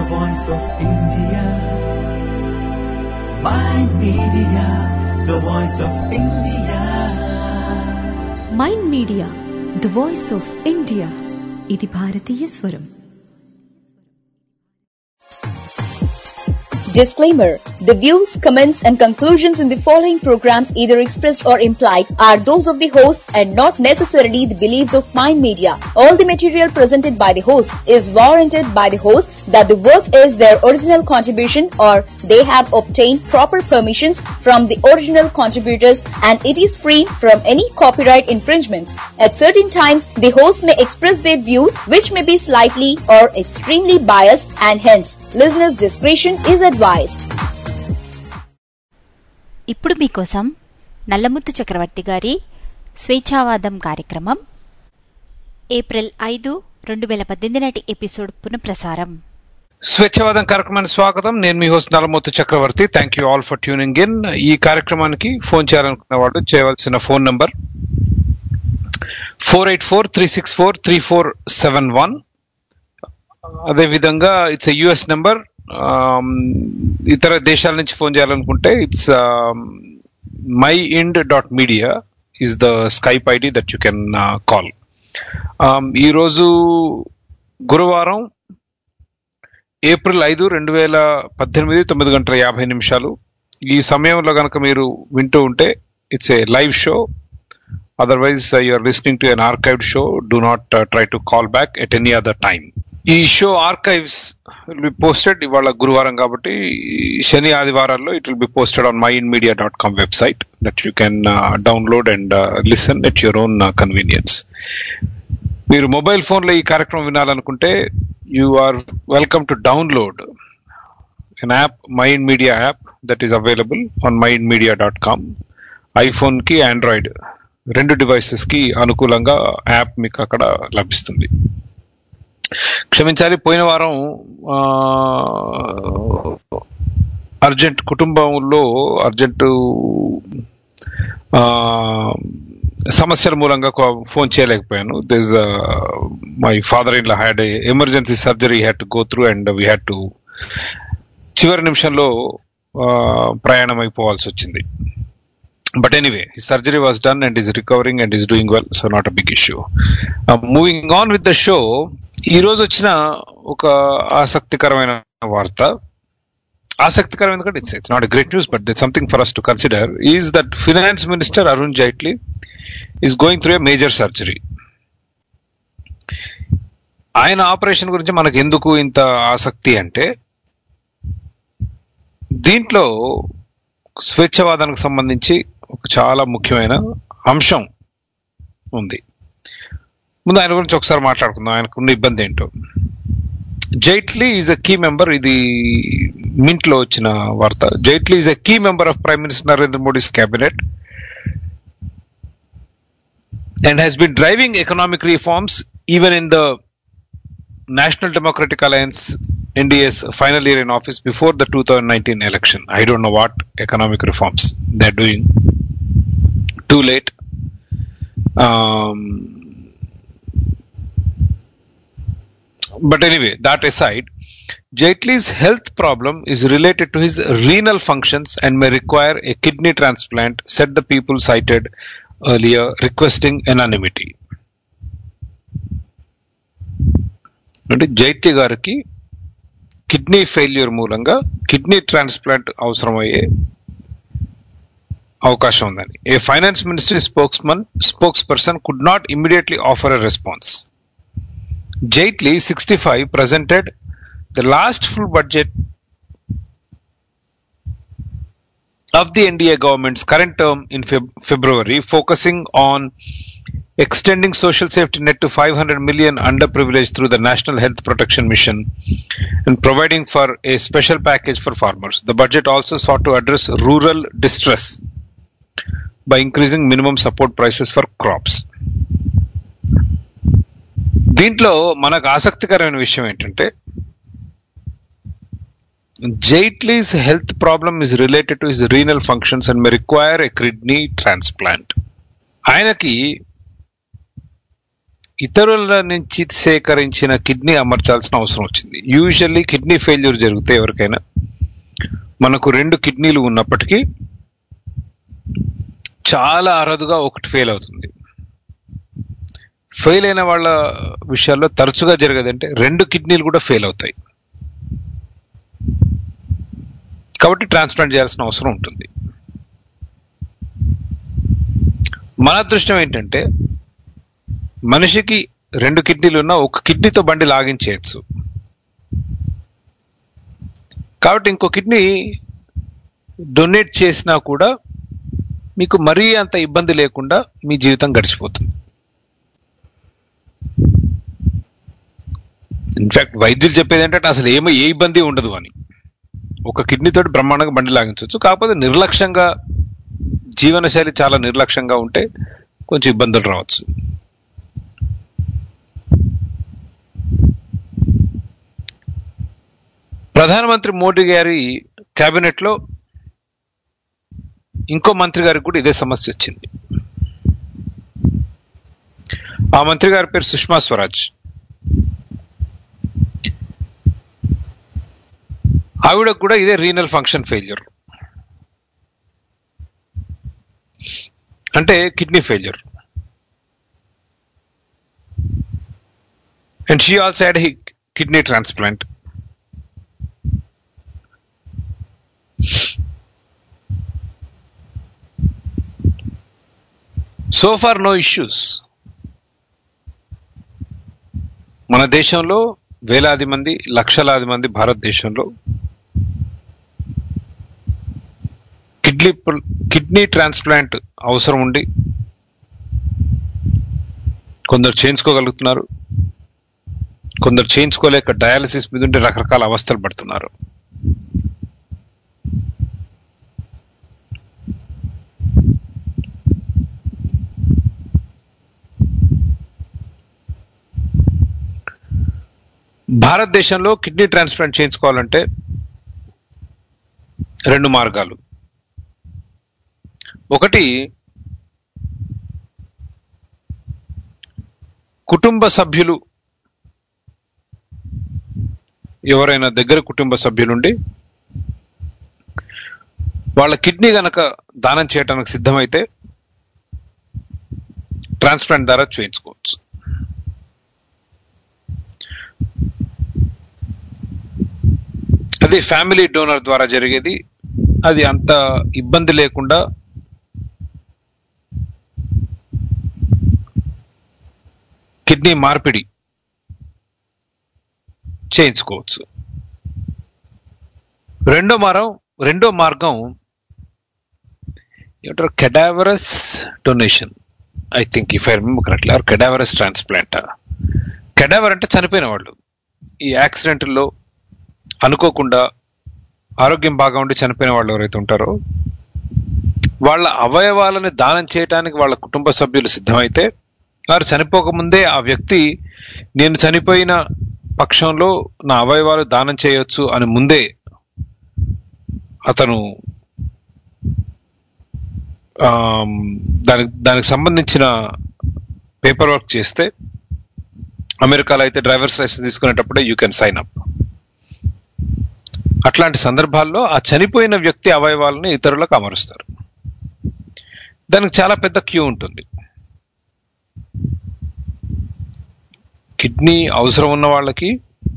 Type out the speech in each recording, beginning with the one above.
voice of India. Mind Media, the voice of India. Mind media the voice of India ఇది భారతీయ స్వరం Disclaimer The views, comments, and conclusions in the following program, either expressed or implied, are those of the host and not necessarily the beliefs of Mind Media. All the material presented by the host is warranted by the host that the work is their original contribution or they have obtained proper permissions from the original contributors and it is free from any copyright infringements. At certain times, the host may express their views which may be slightly or extremely biased and hence listeners' discretion is advised. ఇప్పుడు మీకోసం నల్లముత్తు చక్రవర్తి గారి స్వేచ్ఛావాదం కార్యక్రమం April ఐదు రెండు వేల పద్దెనిమిది నాటి episode పునఃప్రసారం స్వేచ్ఛవాదం కార్యక్రమానికి స్వాగతం నేను మీ host Nalamurthi Chakravarthy thank you all for tuning in ఈ కార్యక్రమానికి ఫోన్ చేయాలనుకున్న వాడు చేయవలసిన phone number four eight four three six four three four seven one అదే విధంగా ఇట్స్ యుఎస్ నెంబర్ ఇతర దేశాల నుంచి ఫోన్ చేయాలనుకుంటే it's mind dot media is the Skype ID that you can call ఈరోజు గురువారం ఏప్రిల్ ఐదు రెండు వేల పద్దెనిమిది తొమ్మిది గంటల యాభై నిమిషాలు ఈ సమయంలో కనుక మీరు వింటూ ఉంటే it's a live show otherwise you're listening to an archived show do not try to call back at any other time ఈ show archives will be posted ఇవాళ గురువారం కాబట్టి శని ఆదివారాల్లో it will be posted on mind media dot com website that you can download and listen at your own convenience మీరు mobile ఫోన్లో ఈ కార్యక్రమం వినాలనుకుంటే you are welcome to download an app mind media app that is available on mind media dot com iPhone కి Android రెండు devices కి అనుకూలంగా app మీకు అక్కడ లభిస్తుంది క్షమించాలి పోయిన వారం అర్జెంట్ కుటుంబంలో అర్జెంట్ సమస్యల మూలంగా ఫోన్ చేయలేకపోయాను this my father in law had emergency surgery had to go through and we had to చివరి నిమిషంలో ప్రయాణం అయిపోవాల్సి వచ్చింది బట్ ఎనీవే ఈ surgery was done and is recovering and is doing well so not a big issue moving on with the show ఈ రోజు వచ్చిన ఒక ఆసక్తికరమైన వార్త ఆసక్తికరం ఎందుకంటే it's it's not great news but it something for us to consider is that finance minister Arun Jaitley is going through a major surgery ఆయన operation గురించి మనకు ఎందుకు ఇంత ఆసక్తి అంటే దీంట్లో స్వేచ్ఛవాదానికి సంబంధించి ఒక చాలా ముఖ్యమైన అంశం ఉంది ముందు ఆయన గురించి ఒకసారి మాట్లాడుకుందాం ఆయనకున్న ఇబ్బంది ఏంటో Jaitley is a key member ఇది మింట్ లో వచ్చిన వార్త Jaitley is a key member of prime minister Narendra Modi's cabinet and has been driving economic reforms even in the National Democratic Alliance NDA's final year in office before the 2019 election. I don't know what economic reforms they're doing. Too late. Um, but anyway, that aside, Jaitley's health problem is related to his renal functions and may require a kidney transplant, said the people cited earlier, requesting anonymity. అంటే జైత్య గారికి kidney failure మూలంగా kidney transplant అవసరమయ్యే అవకాశం ఉందని a finance ministry spokesman spokesperson could not immediately offer a response Jaitley sixty five presented the last full budget of the NDA government's current term in Feb- February, focusing on extending social safety net to 500 million underprivileged through the National Health Protection Mission and providing for a special package for farmers. The budget also sought to address rural distress by increasing minimum support prices for crops. దీంట్లో మనకు ఆసక్తికరమైన విషయం ఏంటంటే Jaitley's health problem is related to his renal functions and may require a kidney transplant ఆయనకి ఇతరుల నుంచి సేకరించిన kidney అమర్చాల్సిన అవసరం వచ్చింది యూజువల్లీ కిడ్నీ ఫెయిల్యూర్ జరిగితే ఎవరికైనా మనకు రెండు కిడ్నీలు ఉన్నప్పటికీ చాలా అరుదుగా ఒకటి ఫెయిల్ అవుతుంది ఫెయిల్ అయిన వాళ్ళ విషయాల్లో తరచుగా జరగదంటే రెండు కిడ్నీలు కూడా ఫెయిల్ అవుతాయి కాబట్టి ట్రాన్స్ప్లాంట్ చేయాల్సిన అవసరం ఉంటుంది మన అదృష్టం ఏంటంటే మనిషికి రెండు కిడ్నీలు ఉన్న ఒక కిడ్నీతో బండి లాగించేయచ్చు కాబట్టి ఇంకో కిడ్నీ డొనేట్ చేసినా కూడా మీకు మరీ అంత ఇబ్బంది లేకుండా మీ జీవితం గడిచిపోతుంది ఇన్ఫాక్ట్ వైద్యులు చెప్పేది ఏంటంటే అసలు ఏమో ఏ ఇబ్బంది ఉండదు అని ఒక కిడ్నీ తోటి బ్రహ్మాండంగా బండి లాగించవచ్చు కాకపోతే నిర్లక్ష్యంగా జీవనశైలి చాలా నిర్లక్ష్యంగా ఉంటే కొంచెం ఇబ్బందులు రావచ్చు ప్రధానమంత్రి మోడీ గారి కేబినెట్ లో ఇంకో మంత్రి గారికి కూడా ఇదే సమస్య వచ్చింది ఆ మంత్రి గారి పేరు సుష్మా స్వరాజ్ ఆవిడకు కూడా ఇదే రీనల్ ఫంక్షన్ ఫెయిల్యూర్ అంటే kidney failure and she also had he kidney transplant so far no issues మన దేశంలో వేలాది మంది లక్షలాది మంది భారతదేశంలో కిడ్నీ కిడ్నీ ట్రాన్స్ప్లాంట్ అవసరం ఉండి కొందరు చేయించుకోగలుగుతున్నారు కొందరు చేయించుకోలేక డయాలసిస్ మీద ఉండి రకరకాల అవస్థలు పడుతున్నారు భారతదేశంలో కిడ్నీ ట్రాన్స్ప్లాంట్ చేయించుకోవాలంటే రెండు మార్గాలు ఒకటి కుటుంబ సభ్యులు ఎవరైనా దగ్గర కుటుంబ సభ్యులుండి వాళ్ళ కిడ్నీ గనక దానం చేయడానికి సిద్ధమైతే ట్రాన్స్ప్లాంట్ ద్వారా చేయించుకోవచ్చు అది ఫ్యామిలీ డోనర్ ద్వారా జరిగేది అది అంత ఇబ్బంది లేకుండా కిడ్నీ మార్పిడి చేయించుకోవచ్చు రెండో మారం రెండో మార్గం ఏమంటారు cadaverous donation I think if I remember correctly or cadaverous transplant cadaver అంటే చనిపోయిన వాళ్ళు ఈ యాక్సిడెంట్లో అనుకోకుండా ఆరోగ్యం బాగా ఉండి చనిపోయిన వాళ్ళు ఎవరైతే ఉంటారో వాళ్ళ అవయవాలను దానం చేయడానికి వాళ్ళ కుటుంబ సభ్యులు సిద్ధమైతే వారు చనిపోకముందే ఆ వ్యక్తి నేను చనిపోయిన పక్షంలో నా అవయవాలు దానం చేయొచ్చు అని ముందే అతను దానికి దానికి సంబంధించిన పేపర్ వర్క్ చేస్తే అమెరికాలో అయితే డ్రైవర్స్ లైసెన్స్ తీసుకునేటప్పుడే యూ కెన్ సైన్ అప్ అట్లాంటి సందర్భాల్లో ఆ చనిపోయిన వ్యక్తి అవయవాలను ఇతరులకు అమరుస్తారు దానికి చాలా పెద్ద క్యూ ఉంటుంది కిడ్నీ అవసరం ఉన్న వాళ్ళకి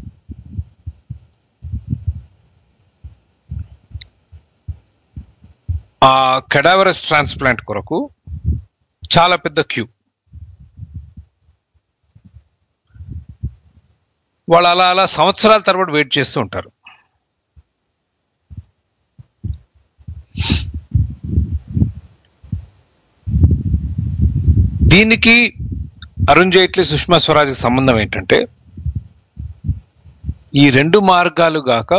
ఆ కెడావరస్ ట్రాన్స్ప్లాంట్ కొరకు చాలా పెద్ద క్యూ వాళ్ళు అలా అలా సంవత్సరాల తరబడి వెయిట్ చేస్తూ ఉంటారు దీనికి అరుణ్ జైట్లీ సుష్మా స్వరాజ్కి సంబంధం ఏంటంటే ఈ రెండు మార్గాలు గాక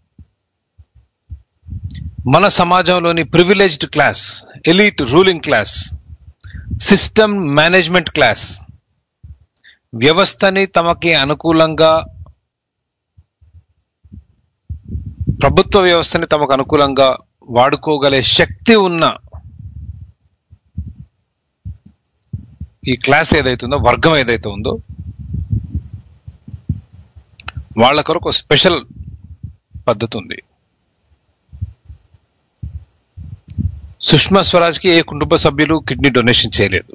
మన సమాజంలోని privileged class elite ruling class system management class వ్యవస్థని తమకి అనుకూలంగా ప్రభుత్వ వ్యవస్థని తమకు అనుకూలంగా వాడుకోగలే శక్తి ఉన్న ఈ క్లాస్ ఏదైతే ఉందో వర్గం ఏదైతే ఉందో వాళ్ళ కొరకు స్పెషల్ పద్ధతి ఉంది సుష్మా స్వరాజ్కి ఏ కుటుంబ సభ్యులు కిడ్నీ డొనేషన్ చేయలేదు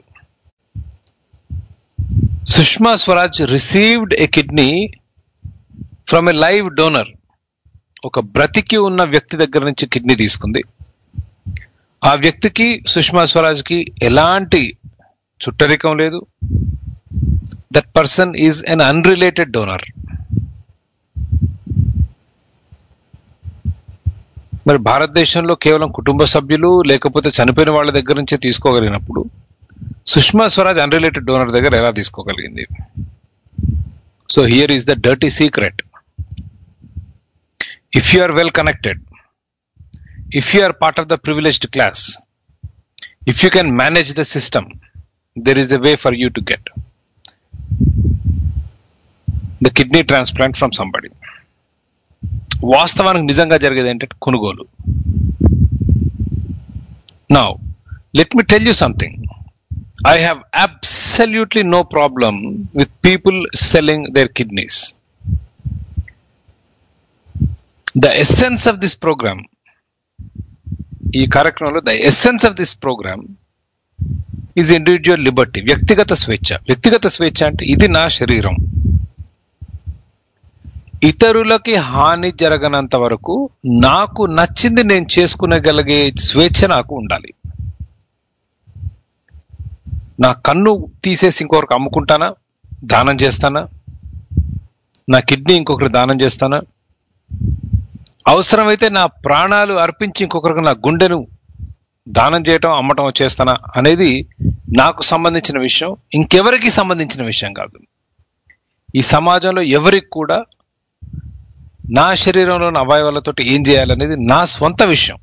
Sushma Swaraj received a kidney from a live donor ఒక బ్రతికి ఉన్న వ్యక్తి దగ్గర నుంచి కిడ్నీ తీసుకుంది ఆ వ్యక్తికి సుష్మా స్వరాజ్కి ఎలాంటి చుట్టరికం లేదు that person is un unrelated donor మరి భారతదేశంలో కేవలం కుటుంబ సభ్యులు లేకపోతే చనిపోయిన వాళ్ళ దగ్గర నుంచే తీసుకోగలిగినప్పుడు సుష్మా స్వరాజ్ అన్రిలేటెడ్ డోనర్ దగ్గర ఎలా తీసుకోగలిగింది so here is the dirty secret if you are well connected if you are part of the privileged class if you can manage the system there is a way for you to get the kidney transplant from somebody వాస్తవానికి నిజంగా జరిగేది ఏంటంటే కొనుగోలు now let me tell you something I have absolutely no problem with people selling there kidneys the essence of this program ఈ కార్యక్రమంలో the essence of this program is individual liberty వ్యక్తిగత స్వేచ్ఛ వ్యక్తిగత స్వేచ్ఛ అంటే ఇది నా శరీరం ఇతరులకి హాని జరగనంత వరకు నాకు నచ్చింది నేను చేసుకునగలిగే స్వేచ్ఛ నాకు ఉండాలి నా కన్ను తీసేసి ఇంకొకరికి అమ్ముకుంటానా దానం చేస్తానా నా కిడ్నీ ఇంకొకరికి దానం చేస్తానా అవసరమైతే నా ప్రాణాలు అర్పించి ఇంకొకరికి నా గుండెను దానం చేయటం అమ్మటం చేస్తానా అనేది నాకు సంబంధించిన విషయం ఇంకెవరికి సంబంధించిన విషయం కాదు ఈ సమాజంలో ఎవరికి కూడా నా శరీరంలోని అవయవాలతోటి ఏం చేయాలనేది నా స్వంత విషయం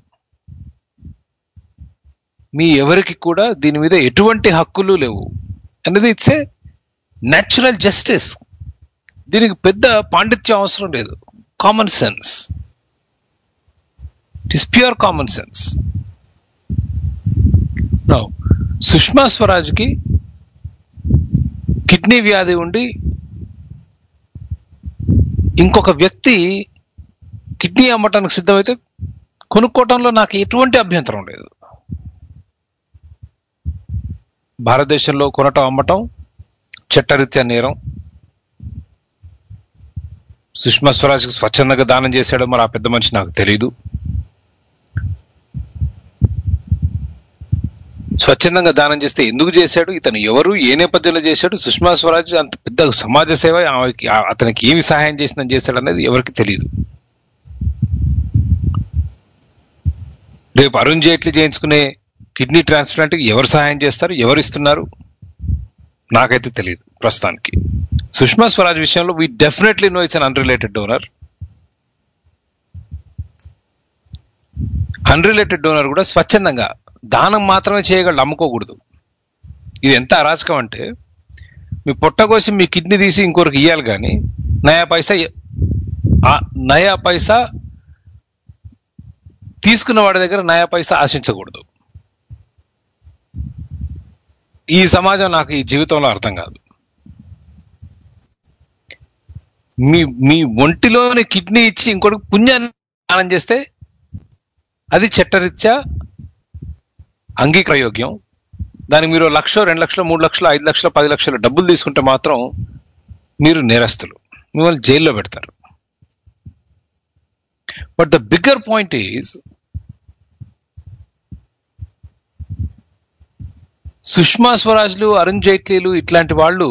మీ ఎవరికి కూడా దీని మీద ఎటువంటి హక్కులు లేవు అనేది ఇట్స్ ఏ న్యాచురల్ జస్టిస్ దీనికి పెద్ద పాండిత్యం అవసరం లేదు common sense it is pure common sense now Sushma స్వరాజ్కి కిడ్నీ వ్యాధి ఉండి ఇంకొక వ్యక్తి కిడ్నీ అమ్మటానికి సిద్ధమైతే కొనుక్కోవటంలో నాకు ఎటువంటి అభ్యంతరం లేదు భారతదేశంలో కొనటం అమ్మటం చట్టరీత్యా నేరం సుష్మా స్వరాజ్కి స్వచ్ఛందంగా దానం చేశాడో మరి ఆ పెద్ద మనిషి నాకు తెలియదు స్వచ్ఛందంగా దానం చేస్తే ఎందుకు చేశాడు ఇతను ఎవరు ఏ నేపథ్యంలో చేశాడు సుష్మా స్వరాజ్ అంత పెద్ద సమాజ సేవ ఆమెకి అతనికి ఏమి సహాయం చేసిందని చేశాడు అనేది ఎవరికి తెలియదు రేపు అరుణ్ జైట్లీ చేయించుకునే కిడ్నీ ట్రాన్స్ప్లాంట్ ఎవరు సహాయం చేస్తారు ఎవరు ఇస్తున్నారు నాకైతే తెలియదు ప్రస్తుతానికి సుష్మా స్వరాజ్ విషయంలో we definitely know it's un unrelated donor unrelated donor కూడా స్వచ్ఛందంగా దానం మాత్రమే చేయగలడు అమ్ముకోకూడదు ఇది ఎంత అరాచకం అంటే మీ పొట్టకోసి మీ కిడ్నీ తీసి ఇంకొకరికి ఇవ్వాలి కానీ నయా పైసా ఆ నయా పైసా తీసుకున్న వాడి దగ్గర నయా పైసా ఆశించకూడదు ఈ సమాజం నాకు ఈ జీవితంలో అర్థం కాదు మీ మీ ఒంటిలోని కిడ్నీ ఇచ్చి ఇంకోటి పుణ్యాన్ని దానం చేస్తే అది చట్టరీత్యా అంగీకారయోగ్యం దానికి మీరు లక్ష రెండు లక్షలు మూడు లక్షలు ఐదు లక్షలు పది లక్షలు డబ్బులు తీసుకుంటే మాత్రం మీరు నేరస్తులు మిమ్మల్ని జైల్లో పెడతారు but the bigger point is Sushma స్వరాజ్లు అరుణ్ జైట్లీలు ఇట్లాంటి వాళ్ళు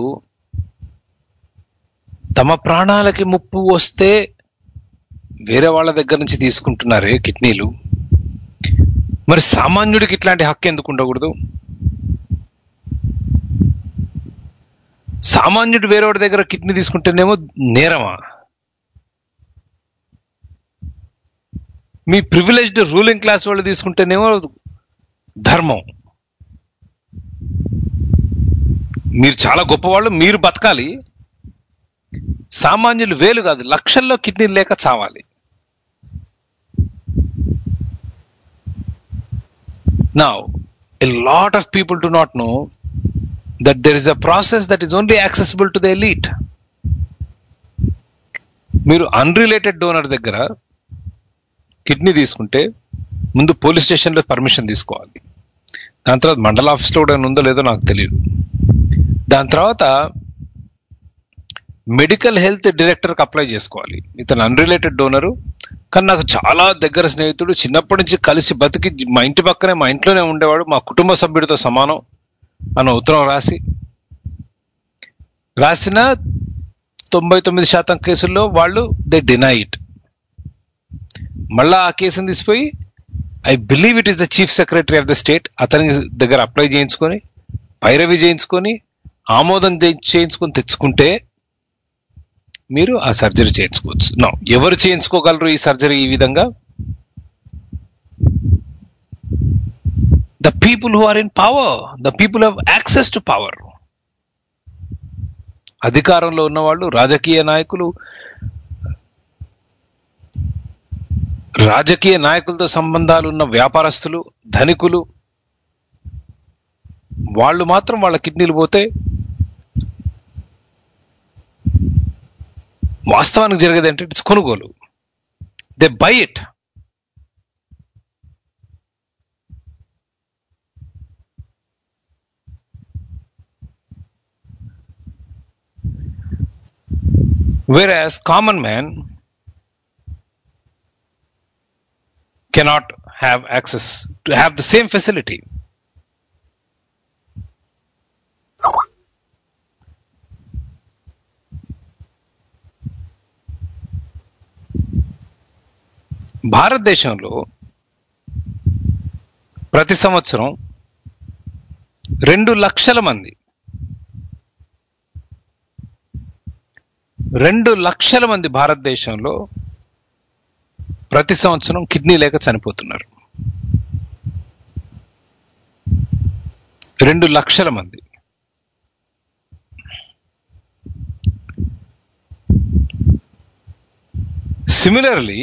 తమ ప్రాణాలకి ముప్పు వస్తే వేరే వాళ్ళ దగ్గర నుంచి తీసుకుంటున్నారే కిడ్నీలు మరి సామాన్యుడికి ఇట్లాంటి హక్కు ఎందుకు ఉండకూడదు సామాన్యుడు వేరేవాడి దగ్గర కిడ్నీ తీసుకుంటేనేమో నేరమా మీ ప్రివిలేజ్డ్ రూలింగ్ క్లాస్ వాళ్ళు తీసుకుంటేనేమో ధర్మం మీరు చాలా గొప్పవాళ్ళు మీరు బతకాలి సామాన్యులు వేలు కాదు లక్షల్లో కిడ్నీలు లేక చావాలి Now, a lot of people do not know that there is a process that is only accessible to the elite. మీరు అన్రిలేటెడ్ డోనర్ దగ్గర కిడ్నీ తీసుకుంటే ముందు పోలీస్ స్టేషన్లో పర్మిషన్ తీసుకోవాలి దాని తర్వాత మండల ఆఫీస్లో కూడా ఉందో లేదో నాకు తెలియదు దాని తర్వాత మెడికల్ హెల్త్ డైరెక్టర్కి అప్లై చేసుకోవాలి ఇతను అన్రిలేటెడ్ డోనరు కానీ నాకు చాలా దగ్గర స్నేహితుడు చిన్నప్పటి నుంచి కలిసి బతికి మా ఇంటి పక్కనే మా ఇంట్లోనే ఉండేవాడు మా కుటుంబ సభ్యుడితో సమానం అన్న ఉత్తరం రాసి రాసిన తొంభై తొమ్మిది శాతం కేసుల్లో వాళ్ళు దే డినై ఇట్ మళ్ళా ఆ కేసుని తీసిపోయి I believe it is the chief secretary of the state అతని దగ్గర అప్లై చేయించుకొని పైరవి చేయించుకొని ఆమోదం చేయి- చేయించుకొని తెచ్చుకుంటే మీరు ఆ సర్జరీ చేయించుకోవచ్చు నో ఎవరు చేయించుకోగలరు ఈ సర్జరీ ఈ విధంగా the people who are in power the people have access to power అధికారంలో ఉన్న వాళ్ళు రాజకీయ నాయకులు రాజకీయ నాయకులతో సంబంధాలు ఉన్న వ్యాపారస్తులు ధనికులు వాళ్ళు మాత్రం వాళ్ళ కిడ్నీలు పోతే వాస్తవానికి జరిగేది అంటే ఇట్స్ కొనుగోలు they buy it whereas common man cannot have access to have the same facility భారతదేశంలో ప్రతి సంవత్సరం రెండు లక్షల మంది రెండు లక్షల మంది భారతదేశంలో ప్రతి సంవత్సరం కిడ్నీ లేక చనిపోతున్నారు రెండు లక్షల మంది సిమిలర్లీ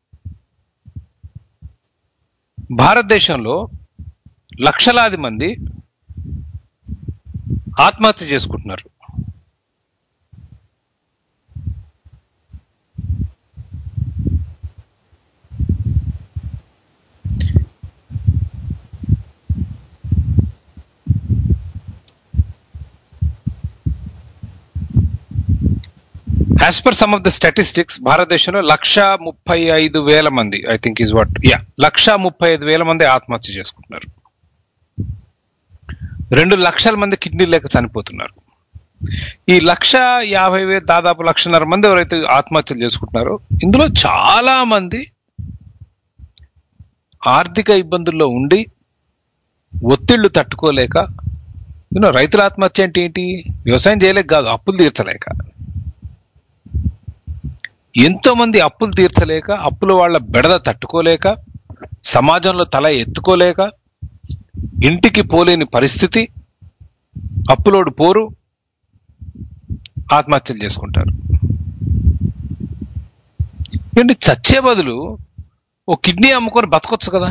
భారతదేశంలో లక్షలాది మంది ఆత్మహత్య చేసుకుంటున్నారు as per some of the statistics భారతదేశంలో లక్ష ముప్పై ఐదు వేల మంది I think is what yeah లక్ష ముప్పై ఐదు వేల మంది ఆత్మహత్య చేసుకుంటున్నారు రెండు లక్షల మంది కిడ్నీ లేక చనిపోతున్నారు ఈ లక్ష యాభై వేలు దాదాపు లక్షన్నర మంది ఎవరైతే ఆత్మహత్యలు చేసుకుంటున్నారో ఇందులో చాలా మంది ఆర్థిక ఇబ్బందుల్లో ఉండి ఒత్తిళ్లు తట్టుకోలేక యూనో రైతుల ఆత్మహత్య అంటే ఏంటి వ్యవసాయం చేయలేక కాదు అప్పులు తీర్చలేక ఎంతో మంది అప్పులు తీర్చలేక అప్పుల వాళ్ళ బెడద తట్టుకోలేక సమాజంలో తల ఎత్తుకోలేక ఇంటికి పోలేని పరిస్థితి అప్పులోడు పోరు ఆత్మహత్యలు చేసుకుంటారు ఏంటి చచ్చే బదులు ఓ కిడ్నీ అమ్ముకొని బతకొచ్చు కదా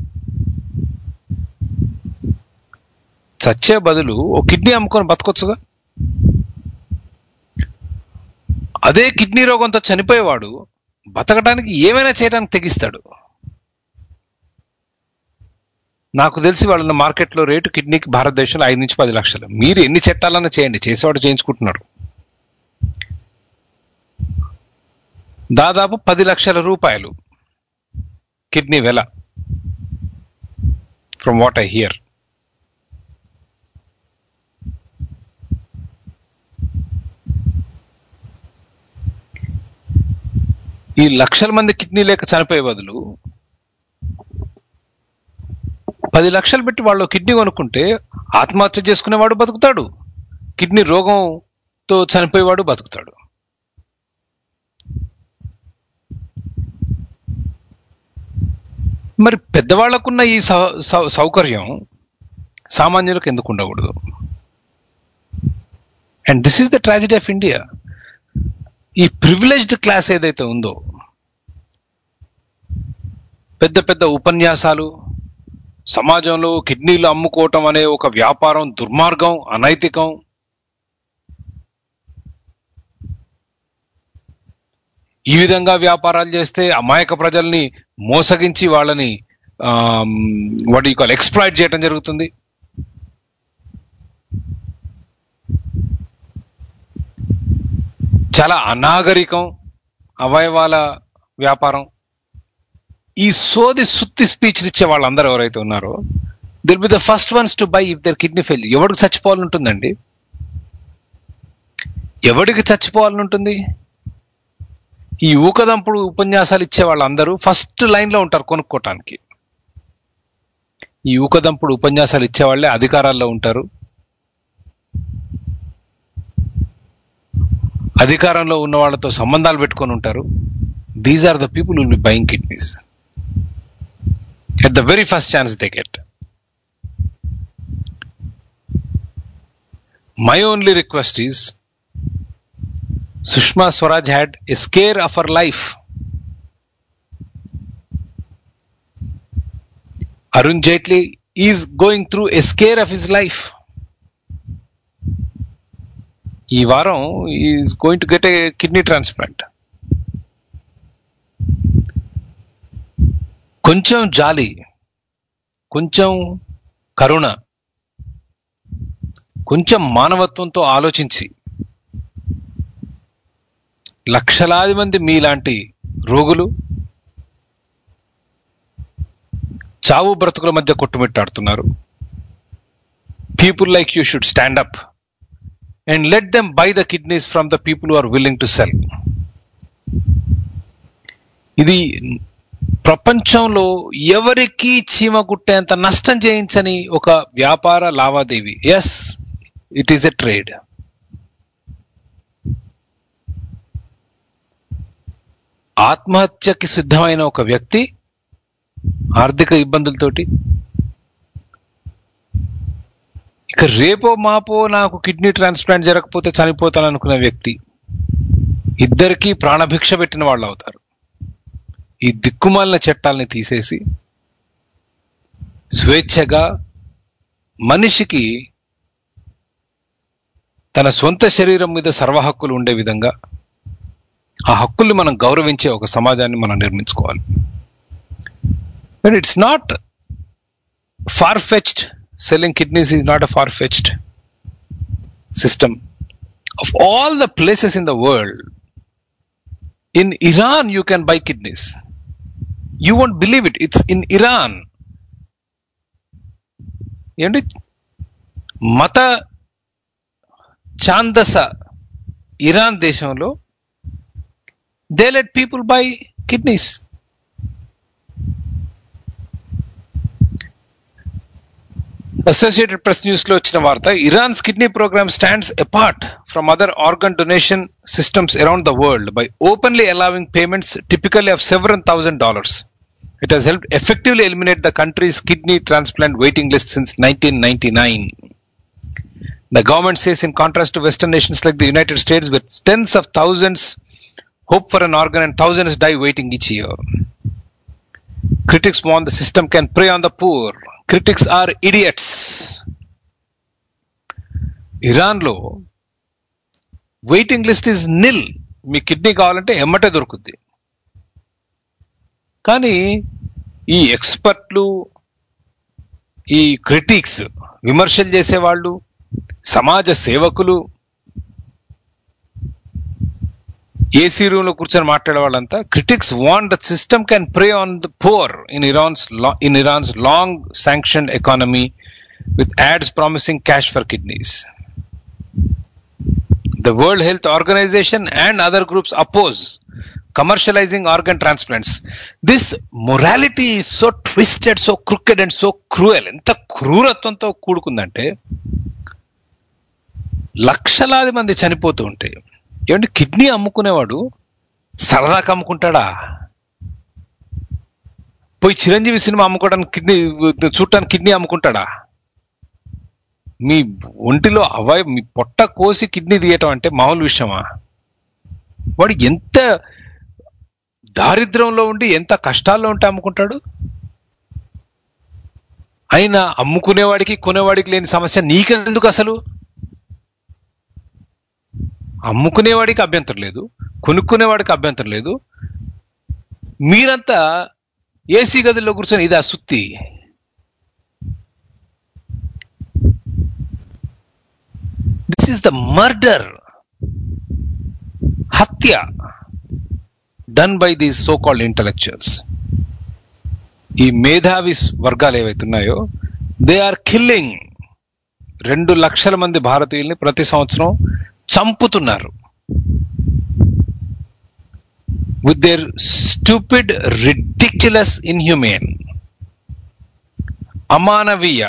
చచ్చే బదులు ఓ కిడ్నీ అమ్ముకొని బతకొచ్చుగా అదే కిడ్నీ రోగంతో చనిపోయేవాడు బతకడానికి ఏమైనా చేయడానికి తెగిస్తాడు నాకు తెలిసి వాళ్ళ మార్కెట్లో రేటు కిడ్నీకి భారతదేశంలో ఐదు నుంచి పది లక్షలు మీరు ఎన్ని చట్టాలన్నా చేయండి చేసేవాడు చేయించుకుంటున్నాడు దాదాపు పది లక్షల రూపాయలు కిడ్నీ వెల ఫ్రమ్ వాట్ ఐ హియర్ ఈ లక్షల మంది కిడ్నీ లేక చనిపోయే బదులు పది లక్షలు పెట్టి వాళ్ళు కిడ్నీ కొనుక్కుంటే ఆత్మహత్య చేసుకునేవాడు బతుకుతాడు కిడ్నీ రోగంతో చనిపోయేవాడు బతుకుతాడు మరి పెద్దవాళ్లకున్న ఈ సౌ- సౌ- సౌకర్యం సామాన్యులకు ఎందుకు ఉండకూడదు and this is the tragedy of India ఈ ప్రివిలేజ్డ్ క్లాస్ ఏదైతే ఉందో పెద్ద పెద్ద ఉపన్యాసాలు సమాజంలో కిడ్నీలు అమ్ముకోవటం అనే ఒక వ్యాపారం దుర్మార్గం అనైతికం ఈ విధంగా వ్యాపారాలు చేస్తే అమాయక ప్రజల్ని మోసగించి వాళ్ళని వాటి కాల్ ఎక్స్ప్లాయిట్ చేయడం జరుగుతుంది చాలా అనాగరికం అవయవాల వ్యాపారం ఈ సోది సుత్తి స్పీచ్లు ఇచ్చే వాళ్ళందరూ ఎవరైతే ఉన్నారో they'll be the first ones to buy if their kidney fail ఎవరికి చచ్చిపోవాలని ఉంటుందండి ఎవడికి చచ్చిపోవాలని ఉంటుంది ఈ ఊకదంపుడు ఉపన్యాసాలు ఇచ్చే వాళ్ళందరూ ఫస్ట్ లైన్ లో ఉంటారు కొనుక్కోటానికి ఈ ఊకదంపుడు ఉపన్యాసాలు ఇచ్చేవాళ్లే అధికారాల్లో ఉంటారు అధికారంలో ఉన్న వాళ్ళతో సంబంధాలు పెట్టుకొని ఉంటారు these are the people will be buying kidneys at the very first chance they get my only request is Sushma Swaraj had a scare of our life Arun Jaitley is going through a scare of his life ఈ వారం is going to get a kidney transplant కొంచెం జాలి కొంచెం కరుణ కొంచెం మానవత్వంతో ఆలోచించి లక్షలాది మంది మీలాంటి రోగులు చావు బ్రతుకుల మధ్య కొట్టుమిట్టాడుతున్నారు people like you should stand up and let them buy the kidneys from the people are willing to sell ఇది ప్రపంచంలో ఎవరికి చీమ గుట్టేంత నష్టం చేయించని ఒక వ్యాపార లావాదేవీ yes it is a trade ఆత్మహత్యకి సిద్ధమైన ఒక వ్యక్తి ఆర్థిక ఇబ్బందులతోటి ఇక రేపో మాపో నాకు కిడ్నీ ట్రాన్స్ప్లాంట్ జరగకపోతే చనిపోతాను అనుకున్న వ్యక్తి ఇద్దరికీ ప్రాణభిక్ష పెట్టిన వాళ్ళు అవుతారు ఈ దిక్కుమాలిన చట్టాలని తీసేసి స్వేచ్ఛగా మనిషికి తన సొంత శరీరం మీద సర్వ హక్కులు ఉండే విధంగా ఆ హక్కుల్ని మనం గౌరవించే ఒక సమాజాన్ని మనం నిర్మించుకోవాలి బట్ ఇట్స్ నాట్ ఫార్ ఫెచ్డ్ selling kidneys is not a far-fetched system. Of all the places in the world, in Iran you can buy kidneys. You won't believe it. It's in Iran. ఏంటి మత ఛాందస Iran దేశంలో they let people buy kidneys Associated Press news లో వచ్చిన వార్త Iran's kidney program stands apart from other organ donation systems around the world by openly allowing payments typically of seven thousand dollars it has helped effectively eliminate the country's kidney transplant waiting list since nineteen ninety nine The government says, in contrast to Western nations like the United States, where tens of thousands hope for an organ and thousands die waiting each year. Critics warn the system can prey on the poor. Critics are idiots. ఇరాన్లో waiting list is nil మీ kidney కావాలంటే ఎమ్మటే దొరుకుద్ది కానీ ఈ ఎక్స్పర్ట్లు ఈ critics విమర్శలు చేసేవాళ్ళు సమాజ సేవకులు ఏసీ రూమ్ లో కూర్చొని మాట్లాడే వాళ్ళంతా critics want the system can prey on the poor in Iran's in Iran's long sanction economy with ads promising cash for kidneys The World Health Organization and other groups oppose commercializing organ transplants. This morality is so twisted, so crooked and so cruel. ఎంత క్రూరత్వంతో కూడుకుందంటే లక్షలాది మంది చనిపోతూ ఉంటే ఏమంటే kidney అమ్ముకునేవాడు సరదాగా అమ్ముకుంటాడా పోయి Chiranjeevi cinema అమ్ముకోవడానికి కిడ్నీ చూడటానికి కిడ్నీ అమ్ముకుంటాడా మీ ఒంటిలో అవయ మీ పొట్ట కోసి కిడ్నీ తీయటం అంటే మామూలు విషయమా వాడు ఎంత దారిద్రంలో ఉండి ఎంత కష్టాల్లో ఉంటే అమ్ముకుంటాడు అయినా అమ్ముకునేవాడికి కొనేవాడికి లేని సమస్య నీకెందుకు అసలు అమ్ముకునేవాడికి అభ్యంతరం లేదు కొనుక్కునేవాడికి అభ్యంతరం లేదు మీరంతా ఏసీ గదిలో కూర్చొని ఇదా సుత్తి దిస్ ఈస్ ద మర్డర్ హత్య done by these so called intellectuals ఈ మేధావి వర్గాలు ఏవైతున్నాయో దే ఆర్ కిల్లింగ్ రెండు లక్షల మంది భారతీయుల్ని ప్రతి సంవత్సరం చంపుతున్నారు with their stupid ridiculous inhumane అమానవీయ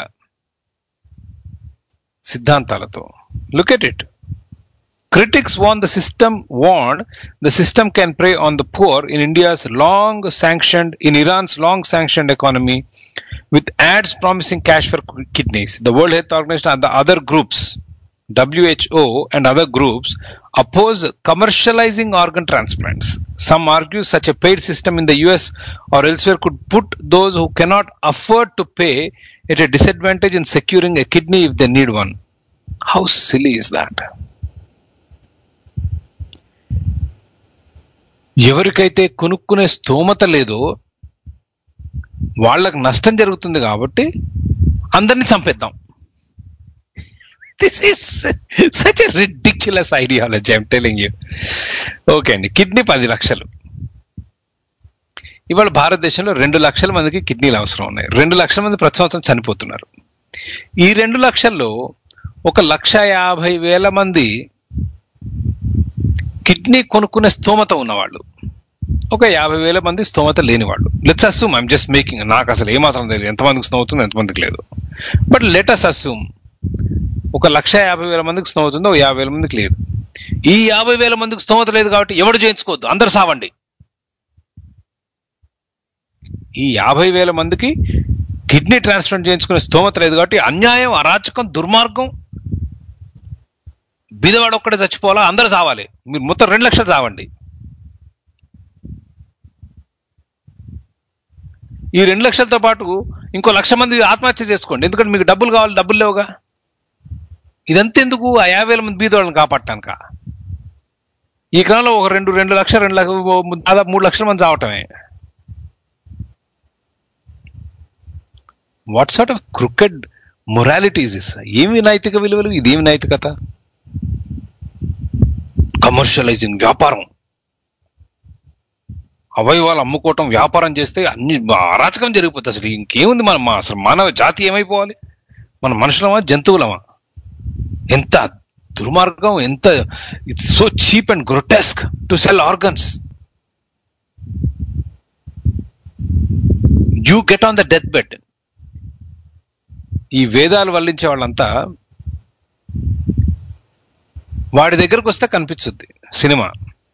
సిద్ధాంతాలతో look at it Critics warn the system warned the system can prey on the poor in India's long sanctioned in Iran's long sanctioned economy with ads promising cash for kidneys. The World Health Organization and the other groups WHO and other groups oppose commercializing organ transplants. Some argue such a paid system in the US or elsewhere could put those who cannot afford to pay at a disadvantage in securing a kidney if they need one. How silly is that? ఎవరికైతే కొనుక్కునే స్తోమత లేదో వాళ్ళకు నష్టం జరుగుతుంది కాబట్టి అందరిని చంపేద్దాం this is such a ridiculous ideology I'm telling you okay అండి కిడ్నీ పది లక్షలు ఇవాళ భారతదేశంలో రెండు లక్షల మందికి కిడ్నీలు అవసరం ఉన్నాయి రెండు లక్షల మంది ప్రతి సంవత్సరం చనిపోతున్నారు ఈ రెండు లక్షల్లో ఒక లక్ష యాభై వేల మంది కిడ్నీ కొనుక్కునే స్తోమత ఉన్నవాళ్ళు ఒక యాభై వేల మంది స్తోమత లేని వాళ్ళు let's assume I'm just making నాకు అసలు ఏమాత్రం తెలియదు ఎంతమందికి స్నో అవుతుంది ఎంతమందికి లేదు బట్ లెటస్ అస్యూమ్ ఒక లక్ష యాభై వేల మందికి స్నో అవుతుంది ఒక యాభై వేల మందికి లేదు ఈ యాభై వేల మందికి స్తోమత లేదు కాబట్టి ఎవడు చేయించుకోవద్దు అందరు సావండి ఈ యాభై వేల మందికి కిడ్నీ ట్రాన్స్ప్లాంట్ చేయించుకునే స్తోమత లేదు కాబట్టి అన్యాయం అరాచకం దుర్మార్గం బీదవాడు ఒక్కడే చచ్చిపోవాలా అందరూ చావాలి మీరు మొత్తం రెండు లక్షలు చావండి ఈ రెండు లక్షలతో పాటు ఇంకో లక్ష మంది ఆత్మహత్య చేసుకోండి ఎందుకంటే మీకు డబ్బులు కావాలి డబ్బులు లేవుగా ఇదంతా ఎందుకు ఆ యాభై వేల మంది బీదవాళ్ళని కాపాడటానిక ఈ క్రమంలో ఒక రెండు రెండు లక్షలు రెండు లక్షలు దాదాపు మూడు లక్షల మంది చావటమే what sort of cricket moralities is ఏమి నైతిక విలువలు ఇదేమి నైతికత కమర్షియలైజింగ్ వ్యాపారం అవయవాలు అమ్ముకోవటం వ్యాపారం చేస్తే అన్ని అరాచకం జరిగిపోతుంది అసలు ఇంకేముంది మన మా- అసలు మానవ జాతి ఏమైపోవాలి మన మనుషులమా జంతువులమా ఎంత దుర్మార్గం ఎంత it's so cheap and grotesque to sell organs you get on the death bed ఈ వేదాలు వల్లించే వాళ్ళంతా వాడి దగ్గరకు వస్తే కనిపించుద్ది cinema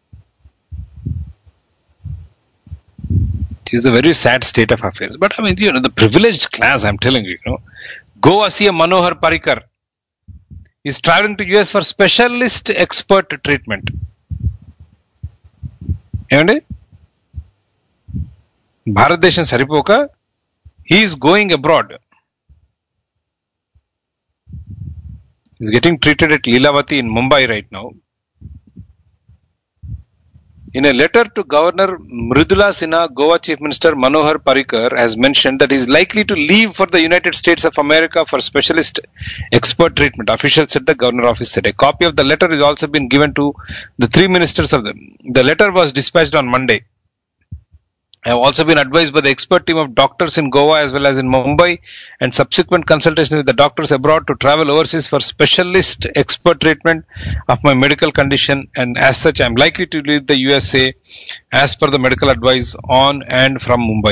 is a very sad state of affairs. But I mean, you know, the privileged class, I'm telling you, you know, Goa CM Manohar Parikar is traveling to US for specialist expert treatment. ఏమండి భారతదేశం సరిపోక he is going abroad is getting treated at Lilavati in Mumbai right now In a letter to Governor Mridula Sinha, Goa Chief Minister Manohar Parikar has mentioned that he is likely to leave for the United States of America for specialist expert treatment. Officials said the Governor Office said. A copy of the letter has also been given to the three ministers of them. The letter was dispatched on Monday. I have also been advised by the expert team of doctors in Goa as well as in Mumbai and subsequent consultation with the doctors abroad to travel overseas for specialist expert treatment of my medical condition and as such I am likely to leave the USA as per the medical advice on and from Mumbai.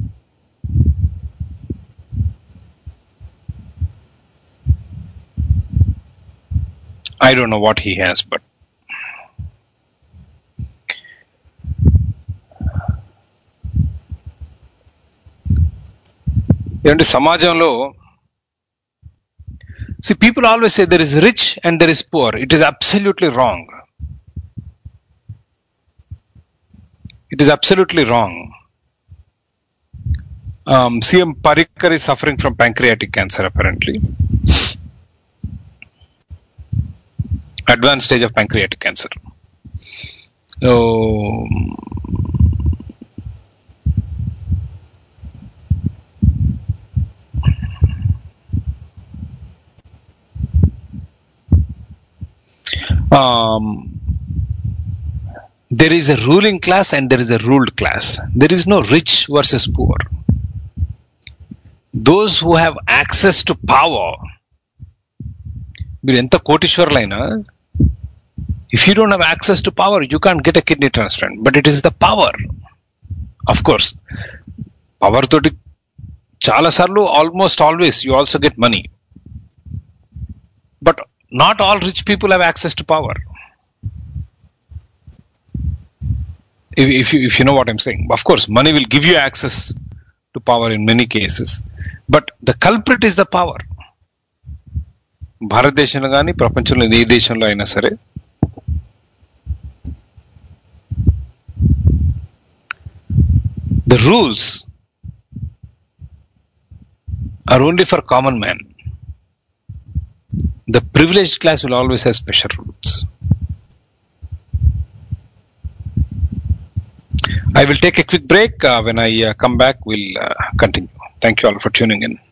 I don't know what he has, but ఏంటి సమాజంలో see people always say there is rich and there is poor it is absolutely wrong it is absolutely wrong um, CM Parikar is suffering from pancreatic cancer apparently. Advanced stage of pancreatic cancer. So, um, there is a ruling class and there is a ruled class. There is no rich versus poor. Those who have access to power, మీరు ఎంత కోటీశ్వరులైనా if you don't have access to power you can't get a kidney transplant but it is the power of course power తోటి చాలా సార్లు almost always you also get money but not all rich people have access to power if, if you if you know what I'm saying. Of course, money will give you access to power in many cases, but the culprit is the power. భారతదేశంలో కానీ ప్రపంచంలో ఏ దేశంలో అయినా సరే the rules are only for common man. The privileged class will always have special rules. I will take a quick break. Uh, when I uh, come back, we'll uh, continue. Thank you all for tuning in.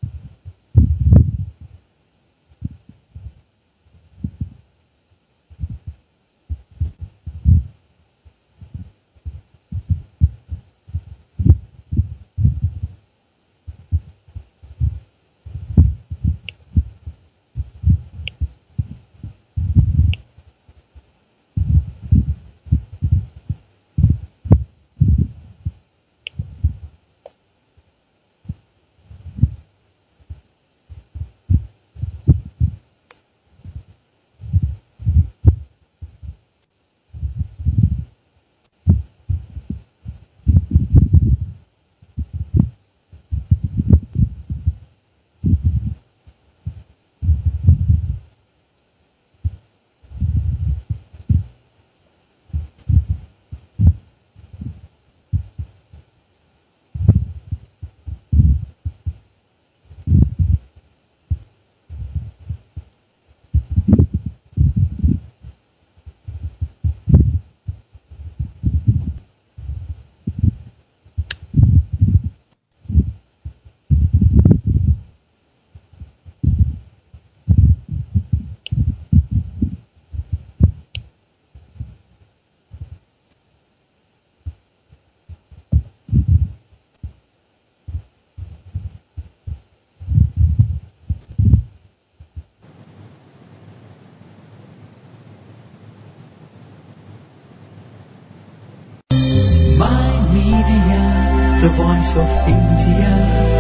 My Media, the voice of India.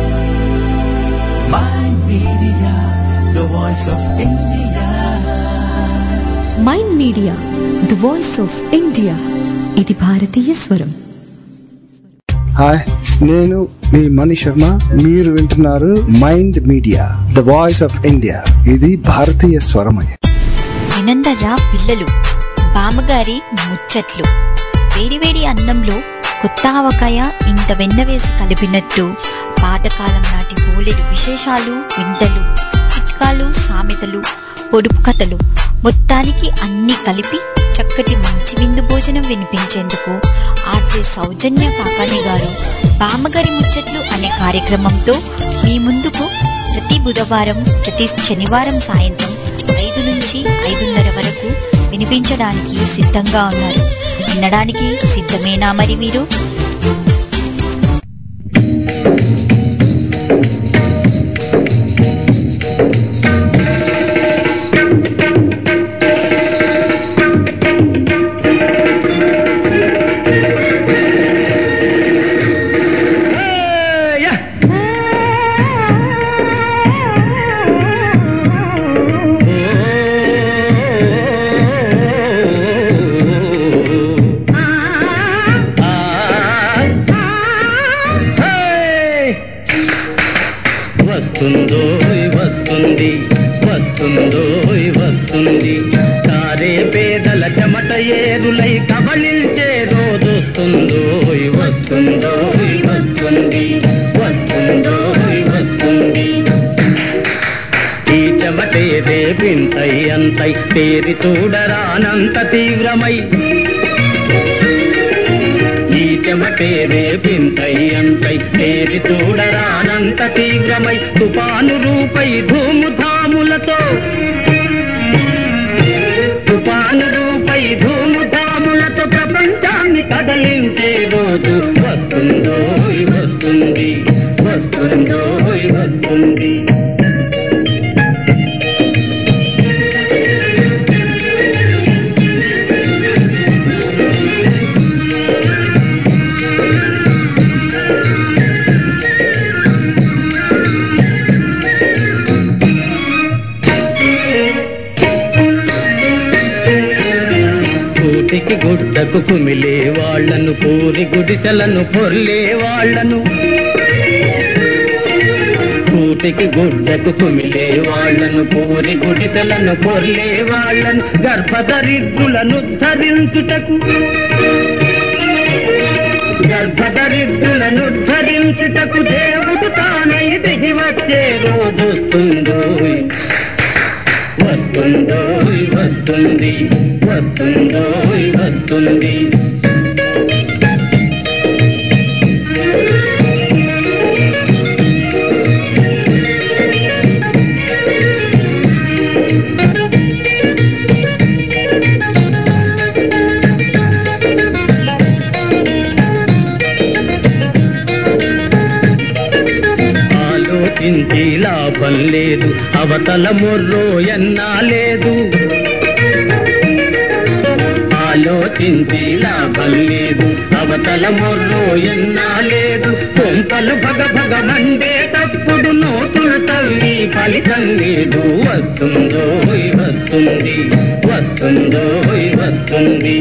My Media, the voice of India. Mind media the voice of India ఇది భారతీయ స్వరం hi నేను మీ మణి శర్మ మీరు వింటున్నారు Mind media the voice of India ఇది భారతీయ స్వరమయ వినందర్రా పిల్లలు బామ్మగారి ముచ్చట్లు వేడివేడి అన్నంలో కొత్త ఆవకాయ ఇంత వెన్న వేసి కలిపినట్టు పాతకాలం నాటి బోలెడు విశేషాలు వింతలు చిట్కాలు సామెతలు పొడుపు కథలు మొత్తానికి అన్ని కలిపి చక్కటి మంచి విందు భోజనం వినిపించేందుకు ఆర్జే సౌజన్య కాకాని గారు బామ్మగారి ముచ్చట్లు అనే కార్యక్రమంతో మీ ముందుకు ప్రతి బుధవారం ప్రతి శనివారం సాయంత్రం ఐదు నుంచి ఐదున్నర వరకు వినిపించడానికి సిద్ధంగా ఉన్నారు వినడానికి సిద్ధమేనా మరి మీరు వస్తుందో వస్తుంది వస్తుందో వస్తుంది తారే పేదల చెమట ఏరులై కబళించే రోజొస్తుందో వస్తుందో వస్తుంది వస్తుందో వస్తుంది ఈ చెమటే రేపింతై అంతై తేరి చూడరానంత తీవ్రమై ఈ చెమటే రేపింతై అంతై తేరి చూడరానంత తీవ్రమై తుపాను రూపై ధూముధాములతో తుపాను రూపై ధూముధాములతో ప్రపంచాన్ని కదలించే రోజు వస్తుందో వస్తుంది వస్తుందో వస్తుంది కూటికి గుడ్డకు కుమిలే వాళ్లను పూరి గుడిసెలను పొర్లే వాళ్లను కూటికి గుడ్డకు కుమిలే వాళ్లను పూరి గుడిసెలను పొర్లే వాళ్లను గర్భదరిద్రులను ధరించుటకు గర్భదరిద్రులను ధరించుటకు దేవుడు తానై దిగి వచ్చే రోజొస్తుందో వస్తుందో వస్తుంది వస్తుందో వస్తుంది ఆలోచించి లాభం లేదు అవతల మొర్రో ఎన్నా లేదు ఆలోచించి లాభం లేదు అవతల మొర్రో ఎన్నా లేదు కొంపలు భగ భగ మండేటప్పుడు నోతులు తల్లి ఫలితం లేదు వస్తుందో వస్తుంది వస్తుందో వస్తుంది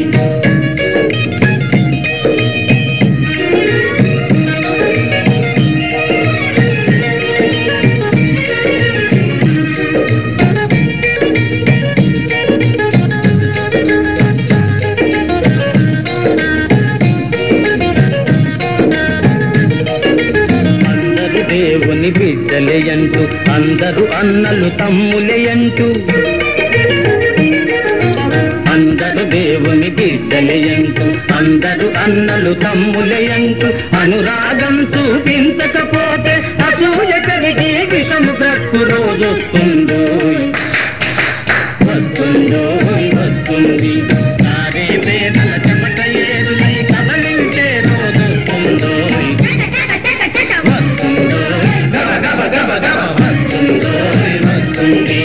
అందరు దేవుని బిడ్డలేయంటూ అందరు అన్నలు తమ్ములేయంటూ అందరు దేవుని బిడ్డలేయంటూ అందరు అన్నలు తమ్ములేయంటూ అనురాగం చూపించకపోతే అసూయ కలిగి విషము బ్రతుకు రోజొస్తుందో వస్తుందో వస్తుంది నారే పేదల చెమట ఏరులై కబలించే రోజొస్తుందో వస్తుందో గబ గబ గబ గబ వస్తుందో వస్తుంది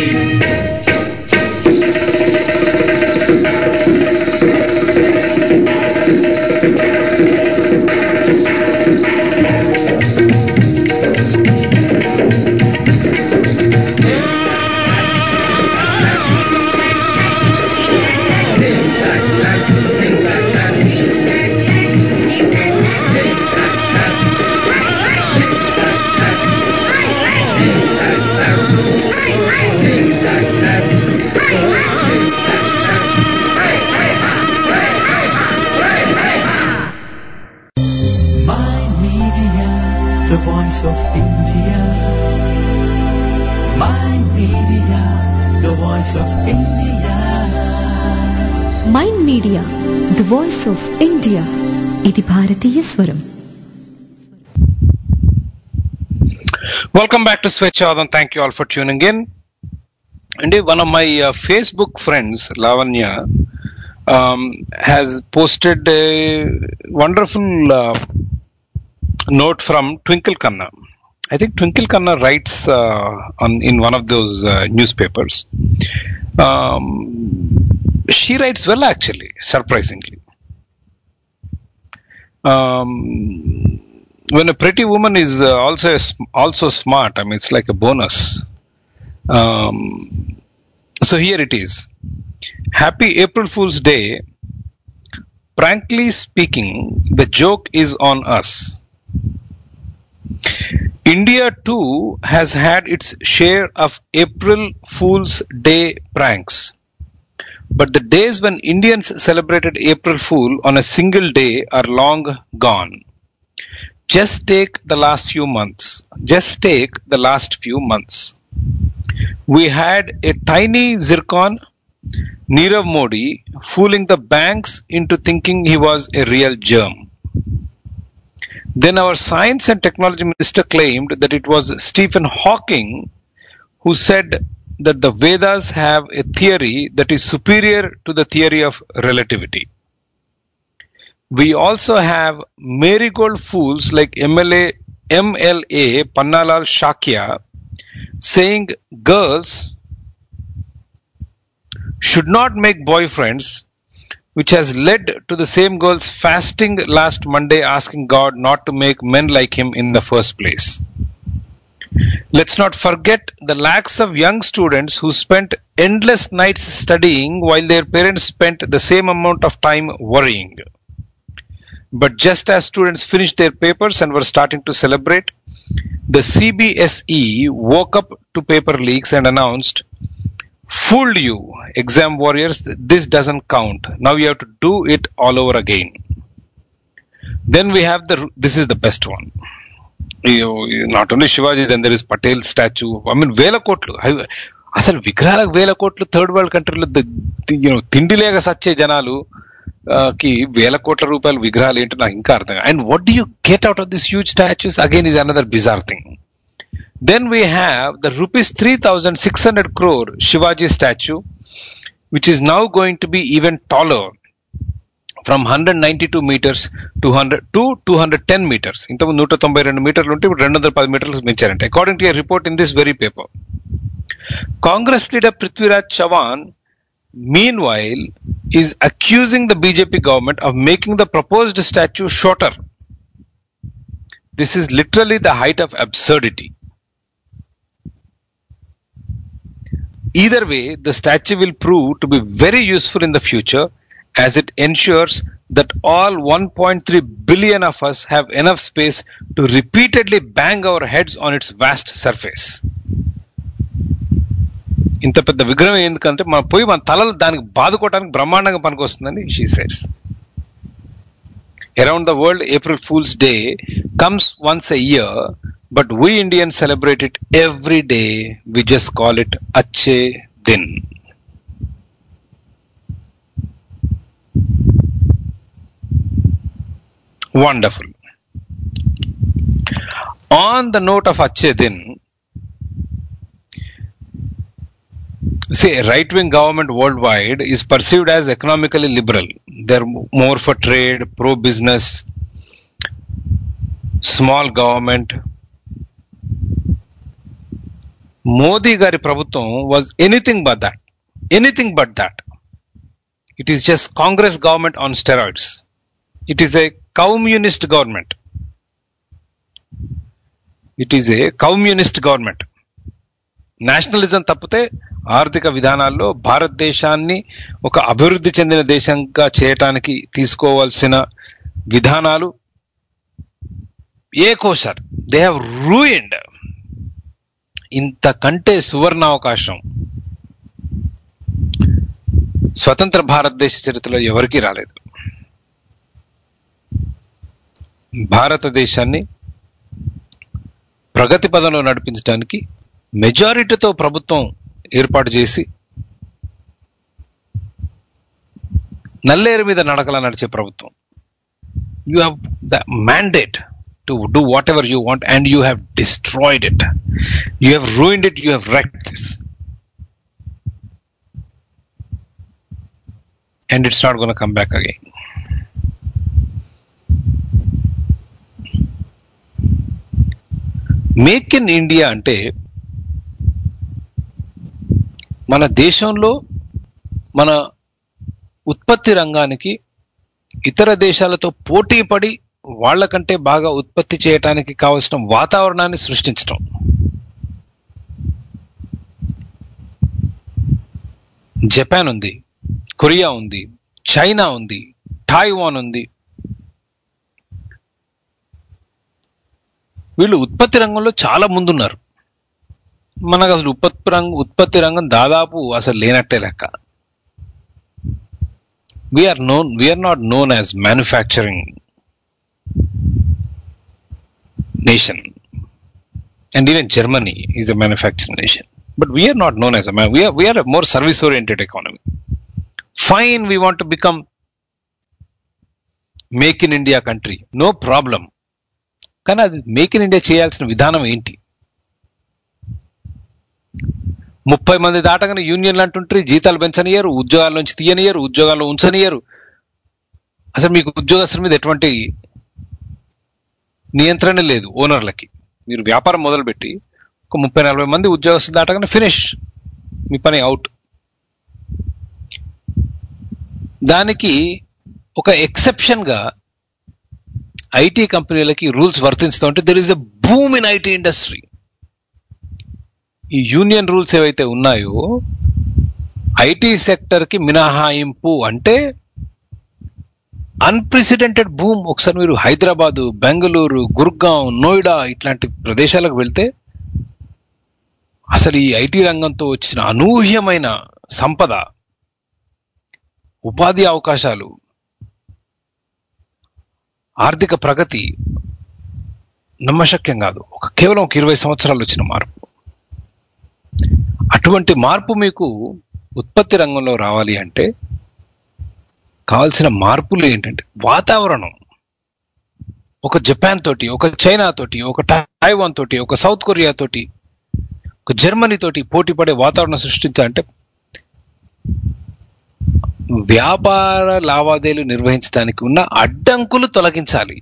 My Media, the voice of India. My Media, the voice of India. Mind Media the voice of India ఇది భారతీయ స్వరం Welcome back to Switch On and thank you all for tuning in. And one of my uh, Facebook friends, Lavanya, um, has posted a wonderful uh, note from Twinkle Kanna. I think Twinkle Kanna writes uh, on in one of those uh, newspapers. Um, she writes well, actually, surprisingly. Um, when a pretty woman is uh, also a sm- also smart, I mean, it's like a bonus. Um, so here it is. Happy April Fool's Day. Frankly speaking, the joke is on us. India too has had its share of April Fool's Day pranks. But the days when Indians celebrated April Fool on a single day are long gone. just take the last few months. Just take the last few months. We had a tiny zircon, Nirav Modi, fooling the banks into thinking he was a real germ. Then our science and technology minister claimed that it was Stephen Hawking who said that the Vedas have a theory that is superior to the theory of relativity. We also have marigold fools like MLA, MLA Pannalal Shakya saying girls should not make boyfriends, which has led to the same girls fasting last Monday asking God not to make men like him in the first place. Let's not forget the lakhs of young students who spent endless nights studying while their parents spent the same amount of time worrying. But just as students finished their papers and were starting to celebrate, the CBSE woke up to paper leaks and announced, Fooled you, exam warriors, this doesn't count. Now you have to do it all over again. Then we have the, this is the best one. You- not only Shivaji, then there is Patel statue. I mean, వేల కోట్లు అవి- అసలు విగ్రహాలకు వేల కోట్లు third world కంట్రీలో you know తిండి లేక సచ్చే జనాలు ఆ, కి వేల కోట్ల రూపాయల విగ్రహాలు ఏంటో నాకు ఇంకా అర్థం and what do you get out of this huge statues again is another bizarre thing then we have the rupees three thousand six hundred crore Shivaji statue which is now going to be even taller from hundred ninety two metres two hundred to two hundred ten metres ఇంతకు నూట తొంభై రెండు మీటర్లు ఉంటే ఇప్పుడు రెండు వందల పది మీటర్లు పెంచారంటే according to report in this very paper Congress leader Prithviraj Chavan meanwhile is accusing the BJP government of making the proposed statue shorter. This is literally the height of absurdity. Either way, the statue will prove to be very useful in the future as it ensures that all 1.3 billion of us have enough space to repeatedly bang our heads on its vast surface. ఇంత పెద్ద విగ్రహం ఎందుకంటే మనం పోయి మన తలలు దానికి బాదుకోవడానికి బ్రహ్మాండంగా పనికొస్తుందని she sets around the world April fools day comes once a year but we Indian celebrate it every day we just call it అచ్చే దిన్ wonderful on the note of అచ్చే దిన్ See, right wing government worldwide is perceived as economically liberal. They're more for trade, pro business, small government. Modi gari ప్రభుత్వం was anything but that. Anything but that. It is just Congress government on steroids. It is a communist government. It is a communist government. Nationalism తప్పితే ఆర్థిక విధానాల్లో భారతదేశాన్ని ఒక అభివృద్ధి చెందిన దేశంగా చేయటానికి తీసుకోవాల్సిన విధానాలు ఏ కోసార్ దే హ్యావ్ రూయిండ్ ఇంతకంటే సువర్ణావకాశం స్వతంత్ర భారతదేశ చరిత్రలో ఎవరికీ రాలేదు భారతదేశాన్ని ప్రగతి పదంలో నడిపించడానికి మెజారిటీతో ప్రభుత్వం ఏర్పాటు చేసి నల్లేరు మీద నడకలా నడిచే ప్రభుత్వం you have the mandate to do whatever you want and you have destroyed it you have ruined it you have wrecked this and it's not gonna come back again make in India అంటే మన దేశంలో మన ఉత్పత్తి రంగానికి ఇతర దేశాలతో పోటీ పడి వాళ్ళకంటే బాగా ఉత్పత్తి చేయటానికి కావలసిన వాతావరణాన్ని సృష్టించటం జపాన్ ఉంది కొరియా ఉంది చైనా ఉంది టాయివాన్ ఉంది వీళ్ళు ఉత్పత్తి రంగంలో చాలా ముందున్నారు మనకు అసలు ఉత్పత్తి రంగం ఉత్పత్తి రంగం దాదాపు అసలు లేనట్టే లెక్క we are known we are not known as manufacturing nation. And even Germany is a manufacturing nation. But we are not known as a man. We are, we are a more service oriented economy. Fine, we want to become make in India country no problem కానీ అది make in India చేయాల్సిన విధానం ఏంటి ముప్పై మంది దాటగానే యూనియన్లు అంటుంటారు జీతాలు పెంచనియరు ఉద్యోగాల నుంచి తీయనియరు ఉద్యోగాల్లో ఉంచనియరు అసలు మీకు ఉద్యోగస్తుల మీద ఎటువంటి నియంత్రణ లేదు ఓనర్లకి మీరు వ్యాపారం మొదలుపెట్టి ఒక ముప్పై నలభై మంది ఉద్యోగస్తులు దాటగానే ఫినిష్ మీ పని అవుట్ దానికి ఒక ఎక్సెప్షన్ గా ఐటీ కంపెనీలకి రూల్స్ వర్తిస్తూ ఉంటే there is a boom in IT industry ఈ యూనియన్ రూల్స్ ఏవైతే ఉన్నాయో ఐటీ సెక్టర్ కి మినహాయింపు అంటే అన్ప్రెసిడెంటెడ్ భూమ్ ఒకసారి మీరు హైదరాబాదు బెంగళూరు గుర్గాం నోయిడా ఇట్లాంటి ప్రదేశాలకు వెళ్తే అసలు ఈ ఐటీ రంగంతో వచ్చిన అనూహ్యమైన సంపద ఉపాధి అవకాశాలు ఆర్థిక ప్రగతి నమ్మశక్యం కాదు ఒక కేవలం ఒక ఇరవై సంవత్సరాలు వచ్చిన మార్పు అటువంటి మార్పు మీకు ఉత్పత్తి రంగంలో రావాలి అంటే కావాల్సిన మార్పులు ఏంటంటే వాతావరణం ఒక జపాన్ తోటి ఒక చైనా తోటి ఒక టైవాన్ తోటి ఒక సౌత్ కొరియా తోటి ఒక జర్మనీ తోటి పోటీ పడే వాతావరణం సృష్టించాలంటే వ్యాపార లావాదేవీలు నిర్వహించడానికి ఉన్న అడ్డంకులు తొలగించాలి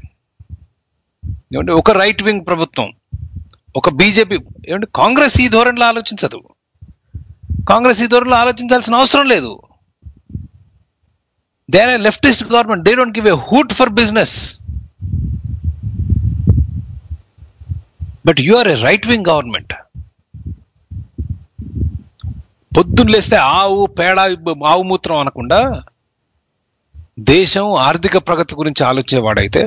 ఏమంటే ఒక రైట్ వింగ్ ప్రభుత్వం ఒక బీజేపీ ఏమంటే కాంగ్రెస్ ఈ ధోరణిలో ఆలోచించదు కాంగ్రెస్ ఈ ధోరణిలో ఆలోచించాల్సిన అవసరం లేదు they are leftist government they don't give a hoot for business but you are a right wing government పొద్దున్న లేస్తే ఆవు పేడ ఆవు మూత్రం అనకుండా దేశం ఆర్థిక ప్రగతి గురించి ఆలోచించేవాడైతే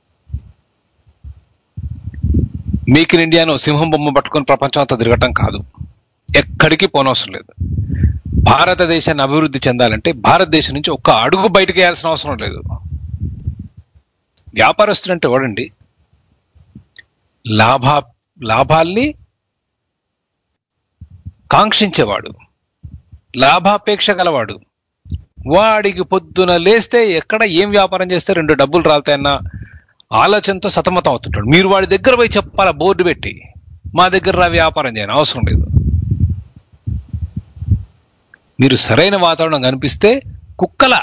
మేక్ ఇన్ ఇండియాను సింహం బొమ్మ పట్టుకొని ప్రపంచం అంతా తిరగటం కాదు ఎక్కడికి పోనవసరం లేదు భారతదేశాన్ని అభివృద్ధి చెందాలంటే భారతదేశం నుంచి ఒక్క అడుగు బయటకు వేయాల్సిన అవసరం లేదు వ్యాపారస్తుడు అంటే ఎవడండి లాభా లాభాల్ని కాంక్షించేవాడు లాభాపేక్ష గలవాడు వాడికి పొద్దున లేస్తే ఎక్కడ ఏం వ్యాపారం చేస్తే రెండు డబ్బులు రాలుతాయన్న ఆలోచనతో సతమతం అవుతుంటాడు మీరు వాడి దగ్గర పోయి చెప్పాలా బోర్డు పెట్టి మా దగ్గర రా వ్యాపారం చేయని అవసరం లేదు మీరు సరైన వాతావరణం కనిపిస్తే కుక్కల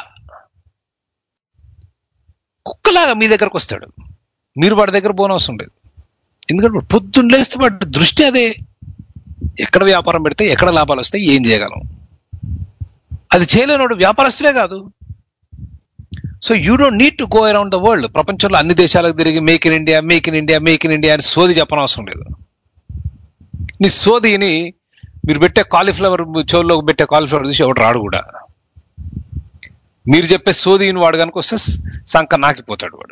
కుక్కలాగా మీ దగ్గరకు వస్తాడు మీరు వాడి దగ్గర పోనవసరం లేదు ఎందుకంటే పొద్దున్న లేస్తే వాడి దృష్టి అదే ఎక్కడ వ్యాపారం పెడితే ఎక్కడ లాభాలు వస్తాయి ఏం చేయగలం అది చేయలేనోడు వ్యాపారస్తులే కాదు so you don't need to go around the world ప్రపంచంలో అన్ని దేశాలకు తిరిగి make in India make in India make in India అని సోది చెప్పనవసరం లేదు నీ సోదిని మీరు పెట్టే కాలీఫ్లవర్ చెవుల్లో పెట్టే కాలీఫ్లవర్ చూసి ఎవడు రాడు కూడా మీరు చెప్పే సోదిని వాడు కనుక వస్తే సంక నాకిపోతాడు వాడు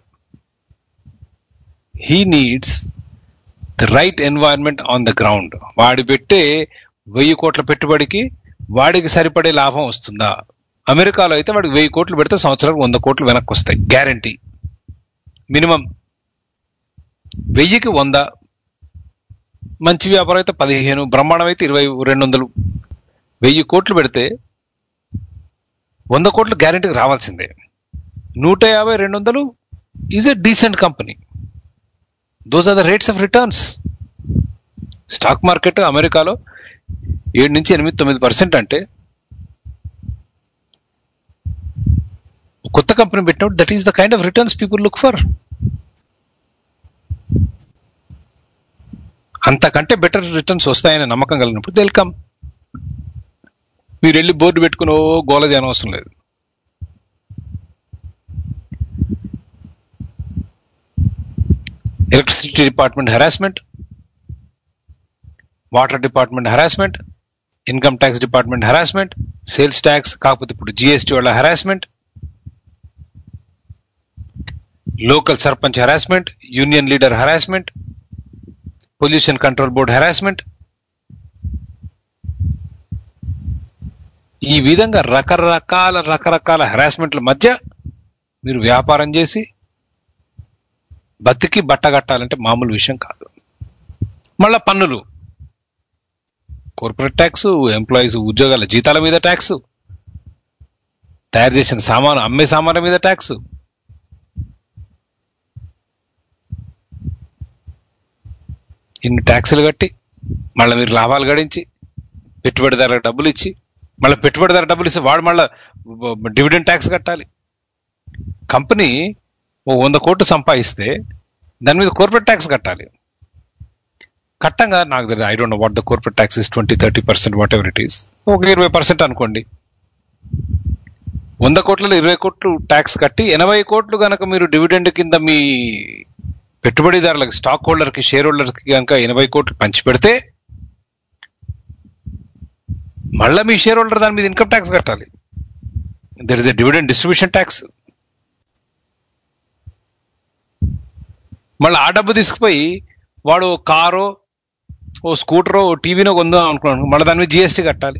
he needs the right environment on the ground వాడి పెట్టే వెయ్యి కోట్ల పెట్టుబడికి వాడికి సరిపడే లాభం వస్తుందా అమెరికాలో అయితే వాడికి వెయ్యి కోట్లు పెడితే సంవత్సరానికి వంద కోట్లు వెనక్కి వస్తాయి గ్యారంటీ మినిమం వెయ్యికి వంద మంచి వ్యాపారం అయితే పదిహేను బ్రహ్మాండం అయితే ఇరవై రెండు వందలు వెయ్యి కోట్లు పెడితే వంద కోట్లు గ్యారంటీకి రావాల్సిందే నూట యాభై రెండు వందలు is a decent company those are the rates of returns stock market అమెరికాలో ఏడు నుంచి ఎనిమిది తొమ్మిది పర్సెంట్ అంటే కొత్త కంపెనీ పెట్టినప్పుడు that is the kind of returns people look for అంతకంటే బెటర్ రిటర్న్స్ వస్తాయనే నమ్మకం కలిగినప్పుడు వెల్కమ్ మీరు వెళ్ళి బోర్డు పెట్టుకుని ఓ గోల చేయని అవసరం లేదు electricity department harassment water department harassment income tax department harassment sales tax కాకపోతే ఇప్పుడు జిఎస్టీ వాళ్ళ harassment local sarpanch harassment union leader harassment pollution control board harassment ఈ విధంగా రకరకాల రకరకాల హెరాస్మెంట్ల మధ్య మీరు వ్యాపారం చేసి బతికి బట్ట కట్టాలంటే మామూలు విషయం కాదు మళ్ళా పన్నులు కార్పొరేట్ ట్యాక్స్ ఎంప్లాయీస్ ఉద్యోగాల జీతాల మీద ట్యాక్స్ తయారు చేసిన సామాను అమ్మే సామాన్ల మీద ట్యాక్స్ ఇన్ని ట్యాక్సులు కట్టి మళ్ళీ మీరు లాభాలు గడించి పెట్టుబడిదారులకు డబ్బులు ఇచ్చి మళ్ళీ పెట్టుబడిదారు డబ్బులు ఇస్తే వాడు మళ్ళీ డివిడెండ్ ట్యాక్స్ కట్టాలి కంపెనీ ఓ వంద కోట్లు సంపాదిస్తే దాని మీద కార్పొరేట్ ట్యాక్స్ కట్టాలి కట్టంగా నాకు I don't know what the corporate tax is twenty thirty percent whatever it is ఒక ఇరవై పర్సెంట్ అనుకోండి వంద కోట్లలో ఇరవై కోట్లు ట్యాక్స్ కట్టి ఎనభై కోట్లు కనుక మీరు డివిడెండ్ కింద మీ పెట్టుబడిదారులకు స్టాక్ హోల్డర్కి షేర్ హోల్డర్కి కనుక ఎనభై కోట్లు పంచి పెడితే మళ్ళీ మీ షేర్ హోల్డర్ దాని మీద ఇన్కమ్ ట్యాక్స్ కట్టాలి there is a dividend distribution tax మళ్ళీ ఆ డబ్బు తీసుకుపోయి వాడు ఓ కారో ఓ స్కూటరో ఓ టీవీనో కొందాం అనుకున్నాను మళ్ళీ దాని మీద జిఎస్టీ కట్టాలి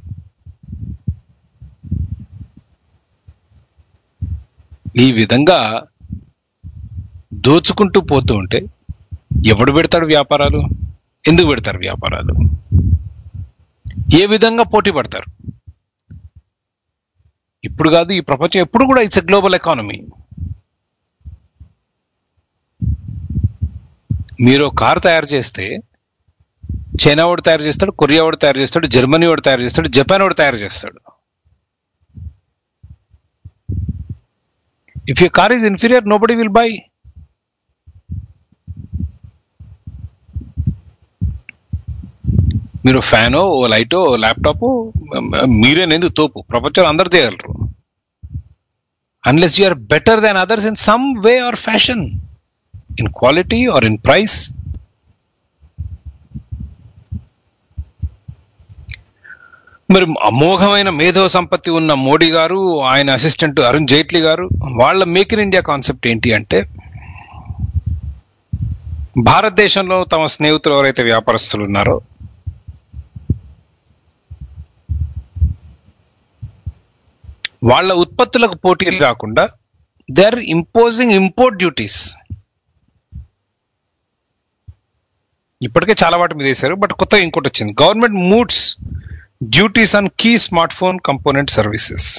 ఈ విధంగా దోచుకుంటూ పోతూ ఉంటే ఎవడు పెడతాడు వ్యాపారాలు ఎందుకు పెడతారు వ్యాపారాలు ఏ విధంగా పోటీ పడతారు ఇప్పుడు కాదు ఈ ప్రపంచం ఎప్పుడు కూడా ఇట్స్ ఎ గ్లోబల్ ఎకానమీ మీరు కారు తయారు చేస్తే చైనా వాడు తయారు చేస్తాడు కొరియా వాడు తయారు చేస్తాడు జర్మనీ వాడు తయారు చేస్తాడు జపాన్ వాడు తయారు చేస్తాడు if you car is inferior nobody will buy మీరు ఫ్యానో ఓ లైటో ఓ ల్యాప్టాప్ మీరేనేందుకు తోపు ప్రపంచంలో అందరు తీయగలరు unless you are better than others in some way or fashion in quality or in price మరి అమోఘమైన మేధో సంపత్తి ఉన్న మోడీ గారు ఆయన అసిస్టెంట్ అరుణ్ జైట్లీ గారు వాళ్ళ మేక్ ఇన్ ఇండియా కాన్సెప్ట్ ఏంటి అంటే భారతదేశంలో తమ స్నేహితులు ఎవరైతే వ్యాపారస్తులు ఉన్నారో వాళ్ళ ఉత్పత్తులకు పోటీలు రాకుండా they are imposing import duties ఇప్పటికే చాలా వాటి మీద వేశారు బట్ కొత్తగా ఇంకోటి వచ్చింది government moots duties on key smartphone component services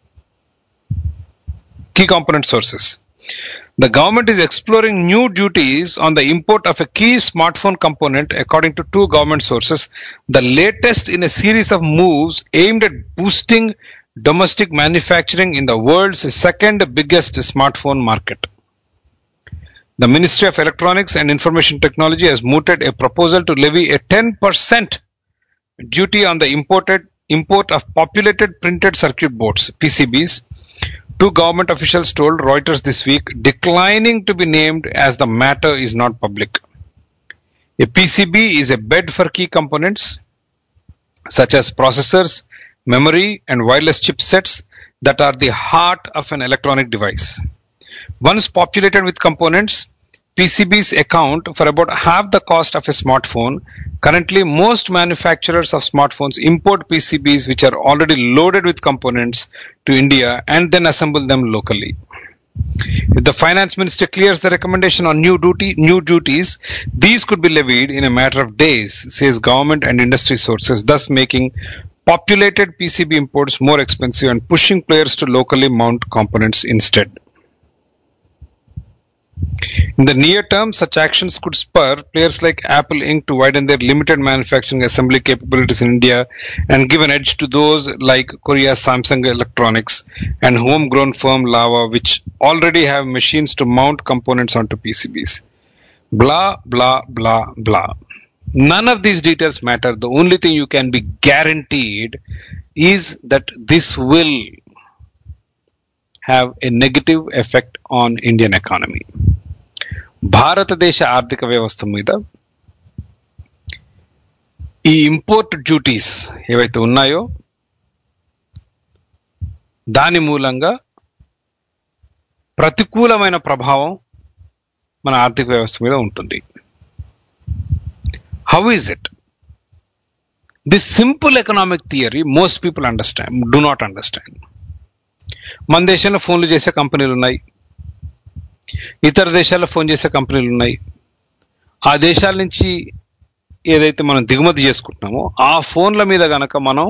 key component sources. The government is exploring new duties on the import of a key smartphone component according to two government sources, the latest in a series of moves aimed at boosting domestic manufacturing in the world's second biggest smartphone market. The Ministry of Electronics and Information Technology has mooted a proposal to levy a 10% duty on the imported import of populated printed circuit boards PCBs two government officials told Reuters this week declining to be named as the matter is not public a PCB is a bed for key components such as processors memory and wireless chipsets that are the heart of an electronic device once populated with components PCBs account for about half the cost of a smartphone. Currently, most manufacturers of smartphones import PCBs which are already loaded with components to India and then assemble them locally. If the finance minister clears the recommendation on new duty, new duties, these could be levied in a matter of days, says government and industry sources, thus making populated PCB imports more expensive and pushing players to locally mount components instead. In the near term, such actions could spur players like Apple Inc. to widen their limited manufacturing assembly capabilities in India and give an edge to those like Korea's Samsung Electronics and homegrown firm Lava, which already have machines to mount components onto PCBs. Blah, blah, blah, blah. None of these details matter. The only thing you can be guaranteed is that this will have a negative effect on Indian economy. భారతదేశ ఆర్థిక వ్యవస్థ మీద ఈ import duties ఏవైతే ఉన్నాయో దాని మూలంగా ప్రతికూలమైన ప్రభావం మన ఆర్థిక వ్యవస్థ మీద ఉంటుంది how is it this simple economic theory most people understand do not understand మన దేశంలో ఫోన్లు చేసే కంపెనీలు ఉన్నాయి ఇతర దేశాల్లో ఫోన్ చేసే కంపెనీలు ఉన్నాయి ఆ దేశాల నుంచి ఏదైతే మనం దిగుమతి చేసుకుంటున్నామో ఆ ఫోన్ల మీద గనక మనం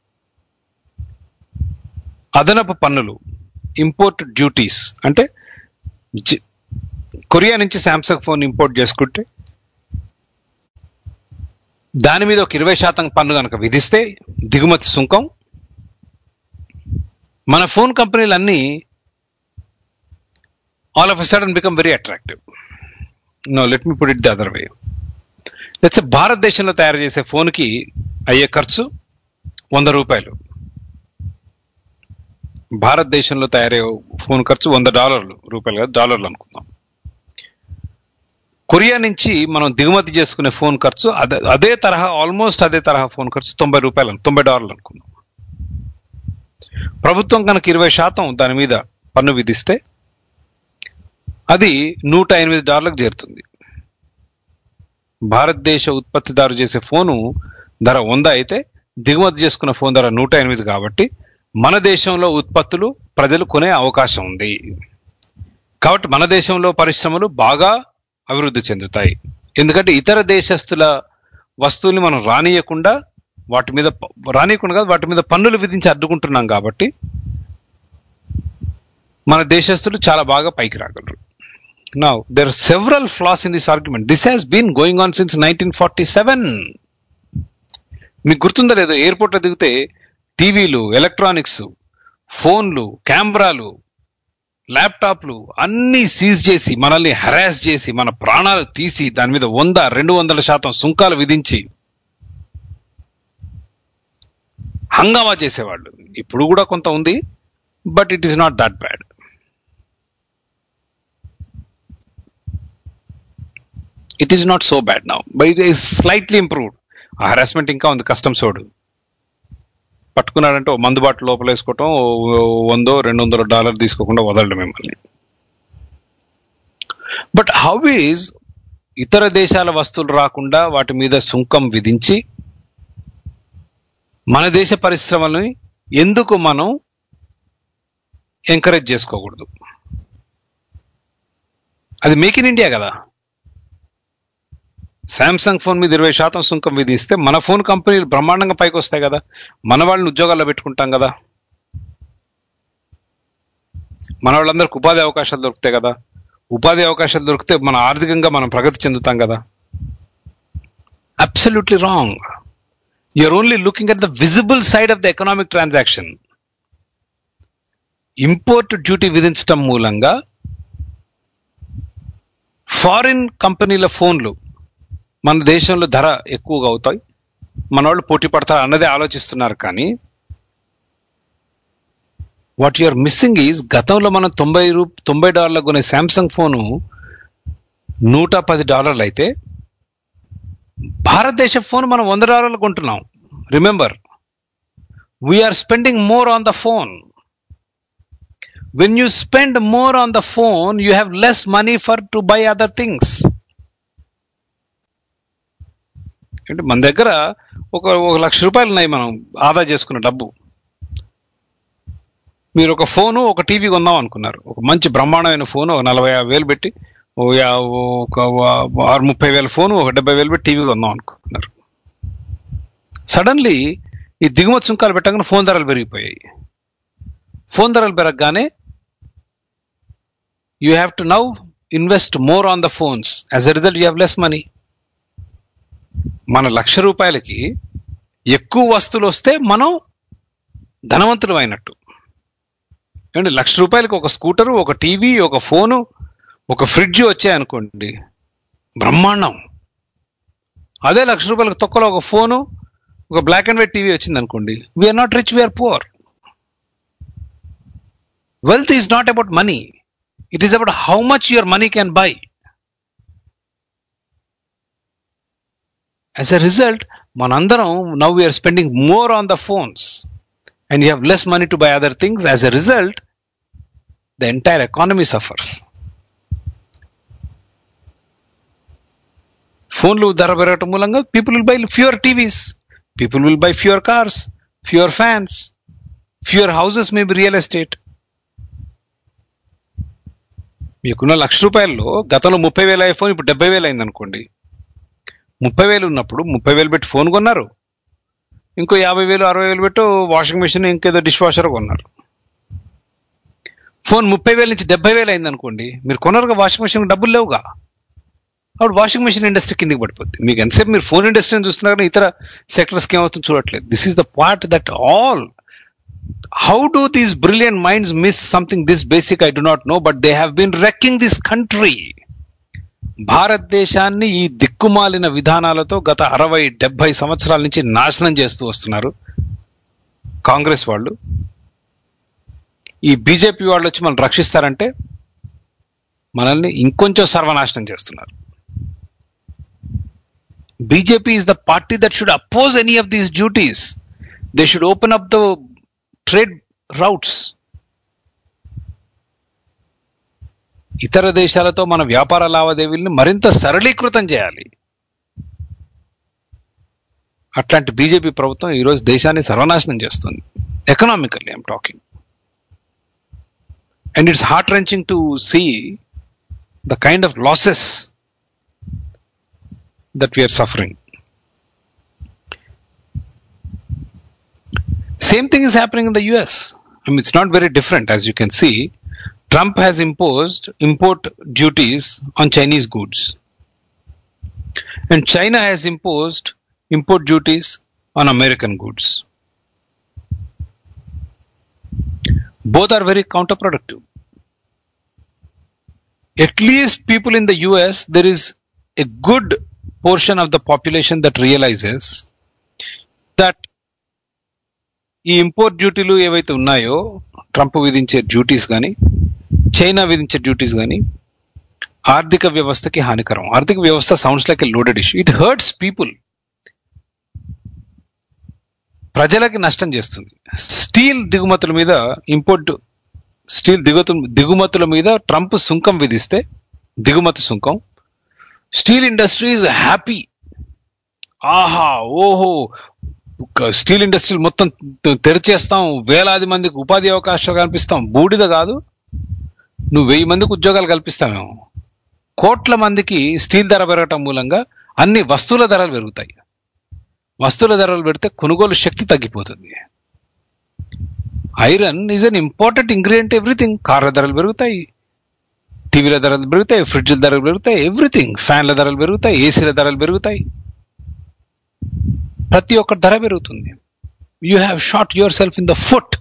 అదనపు పన్నులు ఇంపోర్ట్ డ్యూటీస్ అంటే జి- కొరియా నుంచి శాంసంగ్ ఫోన్ ఇంపోర్ట్ చేసుకుంటే దాని మీద ఒక ఇరవై శాతం పన్ను కనుక విధిస్తే దిగుమతి సుంకం మన ఫోన్ కంపెనీలు అన్నీ all of sudden become very attractive no let me put it the other way let's భారతదేశంలో తయారు చేసే ఫోన్కి అయ్యే ఖర్చు వంద రూపాయలు భారతదేశంలో తయారయ్యే ఫోన్ ఖర్చు వంద డాలర్లు రూపాయలు కాదు డాలర్లు అనుకుందాం కొరియా నుంచి మనం దిగుమతి చేసుకునే ఫోన్ ఖర్చు అదే అదే తరహా ఆల్మోస్ట్ అదే తరహా ఫోన్ ఖర్చు తొంభై రూపాయలు అను- తొంభై డాలర్లు అనుకుందాం ప్రభుత్వం కనుక ఇరవై శాతం దాని మీద పన్ను విధిస్తే అది నూట ఎనిమిది డాలర్లకు చేరుతుంది భారతదేశ ఉత్పత్తిదారు చేసే ఫోను ధర వంద అయితే దిగుమతి చేసుకున్న ఫోన్ ధర నూట ఎనిమిది కాబట్టి మన దేశంలో ఉత్పత్తులు ప్రజలు కొనే అవకాశం ఉంది కాబట్టి మన దేశంలో పరిశ్రమలు బాగా అభివృద్ధి చెందుతాయి ఎందుకంటే ఇతర దేశస్తుల వస్తువుల్ని మనం రానియకుండా వాటి మీద ప- రానియకుండా కాదు వాటి మీద పన్నులు విధించి అడ్డుకుంటున్నాం కాబట్టి మన దేశస్తులు చాలా బాగా పైకి రాగలరు now there are several flaws in this argument this has been going on since nineteen forty seven మీకు గుర్తుందో లేదో ఎయిర్పోర్ట్లో దిగితే టీవీలు ఎలక్ట్రానిక్స్ ఫోన్లు కెమెరాలు ల్యాప్టాప్లు అన్నీ సీజ్ చేసి మనల్ని హరాస్ చేసి మన ప్రాణాలు తీసి దాని మీద వంద రెండు వందల శాతం సుంకాలు విధించి హంగామా చేసేవాళ్ళు ఇప్పుడు కూడా కొంత ఉంది but it is not that bad it is not so bad now but it is slightly improved ఆ హరాస్మెంట్ ఇంకా ఉంది కస్టమ్స్ వాడు పట్టుకున్నాడంటే ఓ మందు బాటిల్ లోపల వేసుకోవటం ఓ వందో రెండు వందల డాలర్ తీసుకోకుండా వదలడం మిమ్మల్ని బట్ హౌ ఈజ్ ఇతర దేశాల వస్తువులు రాకుండా వాటి మీద సుంకం విధించి మన దేశ పరిశ్రమలని ఎందుకు మనం ఎంకరేజ్ చేసుకోకూడదు అది మేక్ ఇన్ ఇండియా కదా శాంసంగ్ ఫోన్ మీద ఇరవై శాతం సుంకం విధిస్తే మన ఫోన్ కంపెనీలు బ్రహ్మాండంగా పైకి వస్తాయి కదా మన వాళ్ళని ఉద్యోగాల్లో పెట్టుకుంటాం కదా మన వాళ్ళందరికి ఉపాధి అవకాశాలు దొరుకుతాయి కదా ఉపాధి అవకాశాలు దొరికితే మన ఆర్థికంగా మనం ప్రగతి చెందుతాం కదా absolutely wrong you are only looking at the visible side of the economic transaction import duty విధించటం మూలంగా ఫారిన్ కంపెనీల ఫోన్లు మన దేశంలో ధర ఎక్కువగా అవుతాయి మన వాళ్ళు పోటీ పడతారు అన్నదే ఆలోచిస్తున్నారు కానీ వాట్ యూఆర్ మిస్సింగ్ ఈజ్ గతంలో మనం తొంభై రూ తొంభై డాలర్లకు కొనే శాంసంగ్ ఫోను నూట పది డాలర్లు అయితే భారతదేశ ఫోన్ మనం వంద డాలర్లు కొంటున్నాం remember we are spending more on the phone when you spend more on the phone you have less money for to buy other things అంటే మన దగ్గర ఒక ఒక లక్ష రూపాయలు ఉన్నాయి మనం ఆదా చేసుకున్న డబ్బు మీరు ఒక ఫోను ఒక టీవీ కొందాం అనుకున్నారు ఒక మంచి బ్రహ్మాండమైన ఫోన్ ఒక నలభై యాభై వేలు పెట్టి ఓ యా- ఒక వా- ఆరు ముప్పై వేల ఫోను ఒక డెబ్బై వేలు పెట్టి టీవీ కొందాం అనుకుంటున్నారు సడన్లీ ఈ దిగుమతి సుంకాలు పెట్టగానే ఫోన్ ధరలు పెరిగిపోయాయి ఫోన్ ధరలు పెరగగానే you have to now invest more on the phones as a result you have less money మన లక్ష రూపాయలకి ఎక్కువ వస్తువులు వస్తే మనం ధనవంతులు అయినట్టు ఏమండి లక్ష రూపాయలకి ఒక స్కూటరు ఒక టీవీ ఒక ఫోను ఒక ఫ్రిడ్జ్ వచ్చాయనుకోండి బ్రహ్మాండం అదే లక్ష రూపాయలకు తొక్కలో ఒక ఫోను ఒక బ్లాక్ అండ్ వైట్ టీవీ వచ్చింది అనుకోండి we are not rich we are poor wealth is not about money it is about how much your money can buy as a result మనందరం now we are spending more on the phones and you have less money to buy other things as a result the entire economy suffers ఫోన్లు ధర పెరగటం మూలంగా people will buy fewer TVs people will buy fewer cars fewer fans fewer houses may be real estate మీకున్న లక్ష రూపాయల్లో గతంలో ముప్పై వేల iPhone ఇప్పుడు డెబ్బై వేలు అయింది అనుకోండి ముప్పై వేలు ఉన్నప్పుడు ముప్పై వేలు పెట్టి ఫోన్ కొన్నారు ఇంకో యాభై వేలు అరవై వేలు పెట్టు వాషింగ్ మిషన్ ఇంకేదో డిష్ వాషర్ కొన్నారు ఫోన్ ముప్పై వేల నుంచి డెబ్బై వేలు అయింది అనుకోండి మీరు కొన్నారుగా వాషింగ్ మిషన్ డబ్బులు లేవుగా అప్పుడు వాషింగ్ మిషన్ ఇండస్ట్రీ కిందకి పడిపోద్ది మీకు ఎంతసేపు మీరు ఫోన్ ఇండస్ట్రీని చూస్తున్నారు కానీ ఇతర సెక్టర్స్కి ఏమవుతుందో చూడట్లేదు this is the part that all how do these brilliant minds miss something this basic i do not know but they have been wrecking this country భారతదేశాన్ని ఈ దిక్కుమాలిన విధానాలతో గత అరవై డెబ్బై సంవత్సరాల నుంచి నాశనం చేస్తూ వస్తున్నారు కాంగ్రెస్ వాళ్ళు ఈ బీజేపీ వాళ్ళు వచ్చి మనం రక్షిస్తారంటే మనల్ని ఇంకొంచెం సర్వనాశనం చేస్తున్నారు BJP is the party that should oppose any of these duties. They should open up the trade routes. ఇతర దేశాలతో మన వ్యాపార లావాదేవీల్ని మరింత సరళీకృతం చేయాలి అట్లాంటి బీజేపీ ప్రభుత్వం ఈరోజు దేశాన్ని సర్వనాశనం చేస్తుంది economically I'm talking and it's heart wrenching to see the kind of losses that we are suffering. Same thing is happening in the US. I mean, it's not very different. As you can see, Trump has imposed import duties on Chinese goods. And China has imposed import duties on American goods. Both are very counterproductive. At least people in the US, there is a good portion of the population that realizes that ఈ import డ్యూటీలు ఏవైతే ఉన్నాయో Trump విధించే duties కానీ China విధించే duties కానీ ఆర్థిక వ్యవస్థకి హానికరం ఆర్థిక వ్యవస్థ sounds like a loaded issue it hurts people ప్రజలకి నష్టం చేస్తుంది స్టీల్ దిగుమతుల మీద ఇంపోర్ట్ స్టీల్ దిగుతు దిగుమతుల మీద ట్రంప్ సుంకం విధిస్తే దిగుమతి సుంకం స్టీల్ ఇండస్ట్రీ ఇస్ హ్యాపీ ఆహా ఓహో స్టీల్ ఇండస్ట్రీ మొత్తం తె- తెరిచేస్తాం వేలాది మందికి ఉపాధి అవకాశాలు కల్పిస్తాం బూడిద కాదు నువ్వు వెయ్యి మందికి ఉద్యోగాలు కల్పిస్తామేమో కోట్ల మందికి స్టీల్ ధర పెరగటం మూలంగా అన్ని వస్తువుల ధరలు పెరుగుతాయి వస్తువుల ధరలు పెడితే కొనుగోలు శక్తి తగ్గిపోతుంది iron is an important ingredient everything కార్ల ధరలు పెరుగుతాయి టీవీల ధరలు పెరుగుతాయి ఫ్రిడ్జ్ల ధరలు పెరుగుతాయి ఎవ్రీథింగ్ ఫ్యాన్ల ధరలు పెరుగుతాయి ఏసీల ధరలు పెరుగుతాయి ప్రతి ఒక్క ధర పెరుగుతుంది you have shot yourself in the foot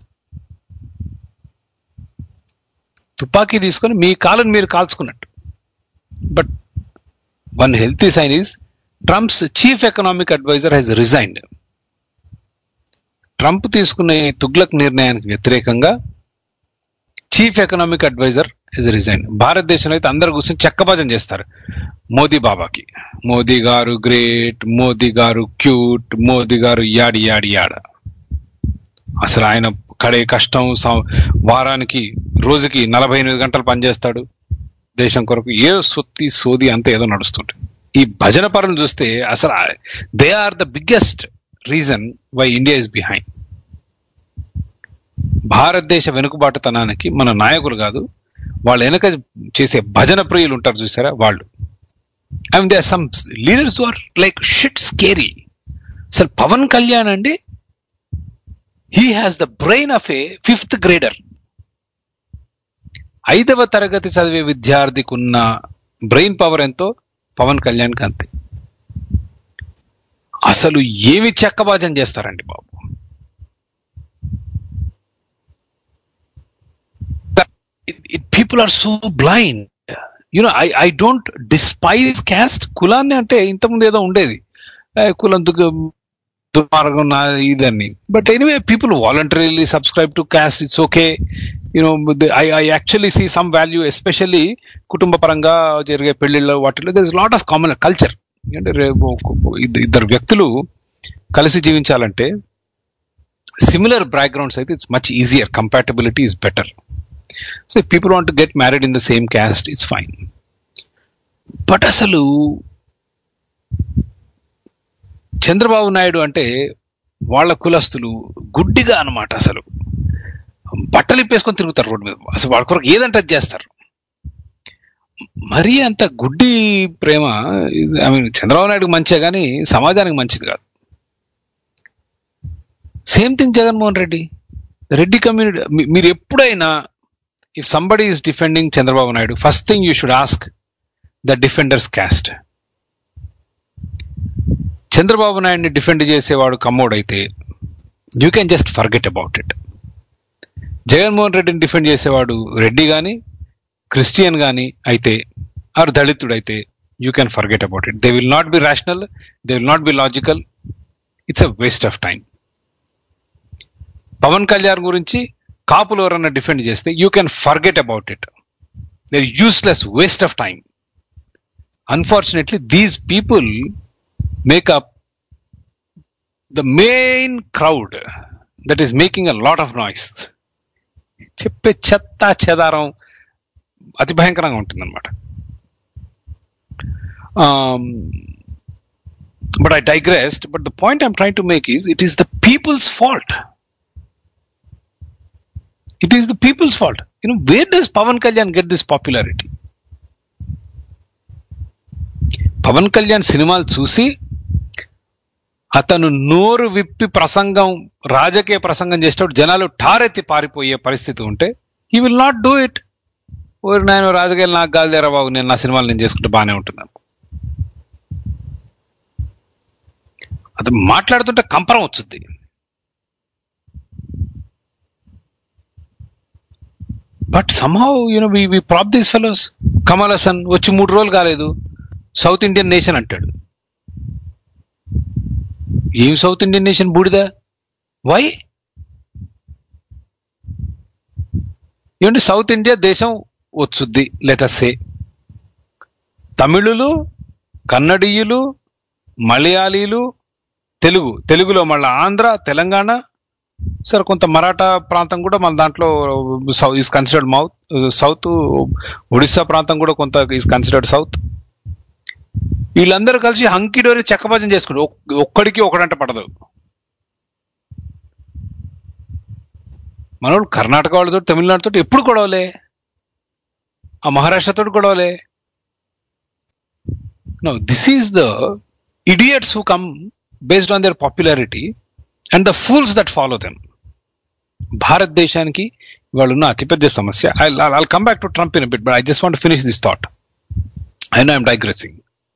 తుపాకీ తీసుకొని మీ కాలను మీరు కాల్చుకున్నట్టు but one healthy sign is Trump's chief economic advisor he's resigned Trump తీసుకునే తుగ్లక్ నిర్ణయానికి వ్యతిరేకంగా chief economic advisor is resign భారతదేశంలో అయితే అందరు కూర్చొని చెక్కభజన చేస్తారు మోదీ బాబాకి మోదీ గారు గ్రేట్ మోదీ గారు క్యూట్ మోదీ గారు యాడి యాడి యాడ అసలు ఆయన కడే కష్టం సం- వారానికి రోజుకి నలభై ఎనిమిది గంటలు పనిచేస్తాడు దేశం కొరకు ఏ సొత్తి సోది అంతా ఏదో నడుస్తుంటుంది ఈ భజన పరులు చూస్తే అసలు they are the biggest reason why India is behind భారతదేశ వెనుకబాటుతనానికి మన నాయకులు కాదు వాళ్ళ వెనక చేసే భజన ప్రియులు ఉంటారు చూసారా వాళ్ళు I mean they some leaders are like shit scary అసలు పవన్ కళ్యాణ్ అండి he has the brain of a fifth grader ఐదవ తరగతి చదివే విద్యార్థికి ఉన్న బ్రెయిన్ పవర్ ఎంతో పవన్ కళ్యాణ్కి అంతే అసలు ఏమి చెక్కబాజం చేస్తారండి బాబు it, it, people are so blind. You know, I, I don't despise caste. కులాన్ని అంటే ఇంతకుముందు ఏదో ఉండేది ఏ, కులం దుఃఖ దుర్మార్గం నా ఇదని but anyway people voluntarily subscribe to caste it's okay you know I I actually see some value especially కుటుంబ పరంగా జరిగే పెళ్లిళ్ళ వాటిలో there is lot of common culture అంటే రేపు ఒక- ఇద్ద- ఇద్దరు వ్యక్తులు కలిసి జీవించాలంటే సిమిలర్ బ్యాక్గ్రౌండ్స్ అయితే it's much easier compatibility is better so people want get married in the same caste it's fine but అసలు చంద్రబాబు నాయుడు అంటే వాళ్ళ కులస్తులు గుడ్డిగా అన్నమాట అసలు బట్టలు ఇప్పేసుకొని తిరుగుతారు రోడ్డు మీద అసలు వాళ్ళ కొరకు ఏదంటే అది చేస్తారు మరీ అంత గుడ్డి ప్రేమ ఐ మీన్ చంద్రబాబు నాయుడు మంచిగా కానీ సమాజానికి మంచిది కాదు same thing Jaganmohan Reddy Reddy community మీరు ఎప్పుడైనా if somebody is defending Chandrababu Naidu first thing you should ask the defenders caste Chandrababu నాయుడిని డిఫెండ్ చేసేవాడు కమ్మోడైతే you can just forget about it Jaganmohan రెడ్డిని డిఫెండ్ చేసేవాడు రెడ్డి కానీ క్రిస్టియన్ కానీ అయితే ఆర్ దళితుడైతే you can forget about it they will not be rational they will not be logical it's a waste of time Pawan Kalyan గురించి కాపులు ఎవరన్నా డిఫెండ్ చేస్తే you can forget about it they useless waste of time unfortunately these people make up the main crowd that is making a lot of noise చెప్పే చెత్త చెదారం అతి భయంకరంగా ఉంటుందన్నమాట but I digressed but the point I'm trying to make is it is the people's fault it is the people's fault you know where does Pawan Kalyan get this popularity Pawan Kalyan సినిమాలు చూసి అతను నోరు విప్పి ప్రసంగం రాజకీయ ప్రసంగం చేసేటప్పుడు జనాలు ఠారెత్తి పారిపోయే పరిస్థితి ఉంటే he will not do it ఓరి నేను రాజకీయాలు నాకు గాలిదేరా బాబు నేను నా సినిమాలు నేను చేసుకుంటే బాగానే ఉంటున్నాను అతను మాట్లాడుతుంటే కంపరం వచ్చుద్ది but somehow you know we we prop these fellows Kamal Hasan వచ్చి మూడు రోజులు కాలేదు సౌత్ ఇండియన్ నేషన్ అంటాడు ఏం సౌత్ ఇండియన్ నేషన్ బూడిద వై ఏమంటే సౌత్ ఇండియా దేశం వచ్చుద్ది లెటసే తమిళులు కన్నడీయులు మలయాళీలు తెలుగు తెలుగులో మళ్ళీ ఆంధ్ర తెలంగాణ సరే కొంత మరాఠా ప్రాంతం కూడా మన దాంట్లో is considered mouth south Odisha ప్రాంతం కూడా కొంత ఈస్ కన్సిడర్డ్ సౌత్ వీళ్ళందరూ కలిసి హంకిడోరి చెక్కభజన చేసుకుంటారు ఒక్- ఒక్కడికి ఒకడంట పడదు మనోళ్ళు కర్ణాటక వాళ్ళతో తమిళనాడుతో ఎప్పుడు గొడవలే ఆ మహారాష్ట్రతో గొడవలే no this is the idiots who come based on their popularity and the fools that follow them భారతదేశానికి వాళ్ళు ఉన్న అతిపెద్ద సమస్య I I'll come back to Trump in bit but I just want finish this thought I know I'm digressing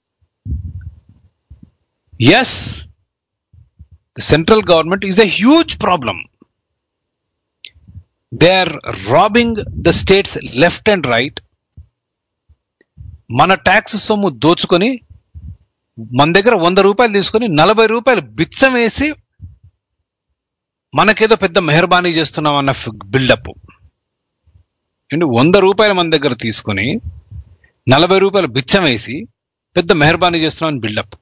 yes the central government is a huge problem they are robbing the states left and right మన tax సొమ్ము దోచుకొని మన దగ్గర వంద రూపాయలు తీసుకొని నలభై రూపాయలు బిచ్చం వేసి మనకేదో పెద్ద మెహర్బానీ చేస్తున్నాం అన్న బిల్డప్ అండ్ వంద రూపాయలు మన దగ్గర తీసుకొని నలభై రూపాయలు బిచ్చం వేసి పెద్ద మెహర్బానీ చేస్తున్నాం అని బిల్డప్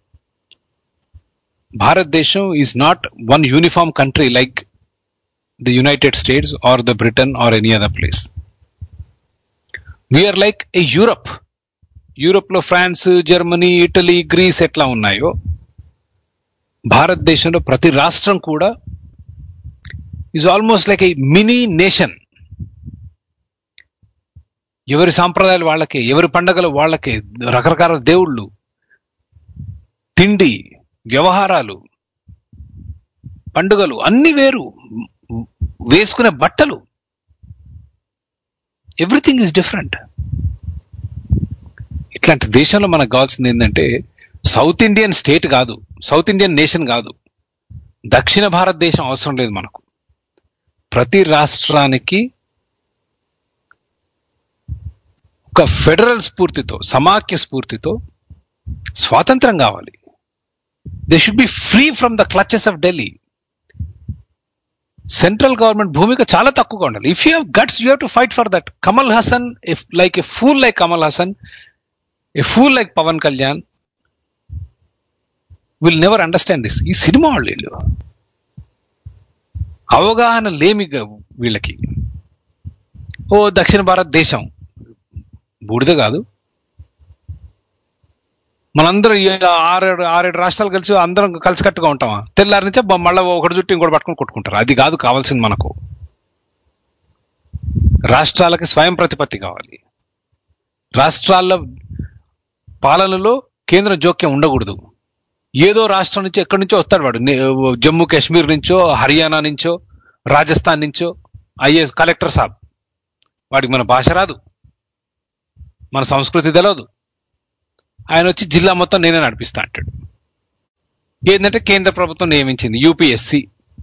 భారతదేశం is not one uniform country like the United States or the Britain or any other place we are like a Europe Europe లో ఫ్రాన్స్ జర్మనీ ఇటలీ గ్రీస్ ఎట్లా ఉన్నాయో భారతదేశంలో ప్రతి రాష్ట్రం కూడా is almost like a mini nation ఎవరి సాంప్రదాయాలు వాళ్ళకే ఎవరి పండగలు వాళ్ళకే రకరకాల దేవుళ్ళు తిండి వ్యవహారాలు పండుగలు అన్ని వేరు వేసుకునే బట్టలు ఎవ్రీథింగ్ ఈజ్ డిఫరెంట్ ఇట్లాంటి దేశంలో మనకు కావాల్సింది ఏంటంటే సౌత్ ఇండియన్ స్టేట్ కాదు సౌత్ ఇండియన్ నేషన్ కాదు దక్షిణ భారతదేశం అవసరం లేదు మనకు ప్రతి రాష్ట్రానికి ఒక ఫెడరల్ స్ఫూర్తితో సమాఖ్య స్ఫూర్తితో స్వాతంత్రం కావాలి they should be free from the clutches of Delhi central government భూమిక చాలా తక్కువగా ఉండాలి if you have guts you have to fight for that Kamal Hasan if like a fool like Kamal Hasan a fool like Pawan Kalyan will never understand this ఈ cinema వాళ్ళు వీళ్ళు అవగాహన లేమి గ- వీళ్ళకి ఓ దక్షిణ భారతదేశం బూడిద కాదు మనందరం ఈ ఆరేడు ఆరేడు రాష్ట్రాలు కలిసి అందరం కలిసికట్టుగా ఉంటామా తెల్లారి నుంచే బ- మళ్ళా ఒకటి చుట్టూ ఇంకోటి పట్టుకొని కొట్టుకుంటారు అది కాదు కావాల్సింది మనకు రాష్ట్రాలకి స్వయం ప్రతిపత్తి కావాలి రాష్ట్రాల పాలనలో కేంద్ర జోక్యం ఉండకూడదు ఏదో రాష్ట్రం నుంచి ఎక్కడి నుంచో వస్తాడు వాడు నే- జమ్మూ కాశ్మీర్ నుంచో హర్యానా నుంచో రాజస్థాన్ నుంచో ఐఏఎస్ కలెక్టర్ సాబ్ వాడికి మన భాష రాదు మన సంస్కృతి తెలియదు ఆయన వచ్చి జిల్లా మొత్తం నేనే నడిపిస్తా అంటాడు ఏంటంటే కేంద్ర ప్రభుత్వం నియమించింది యూపీఎస్సి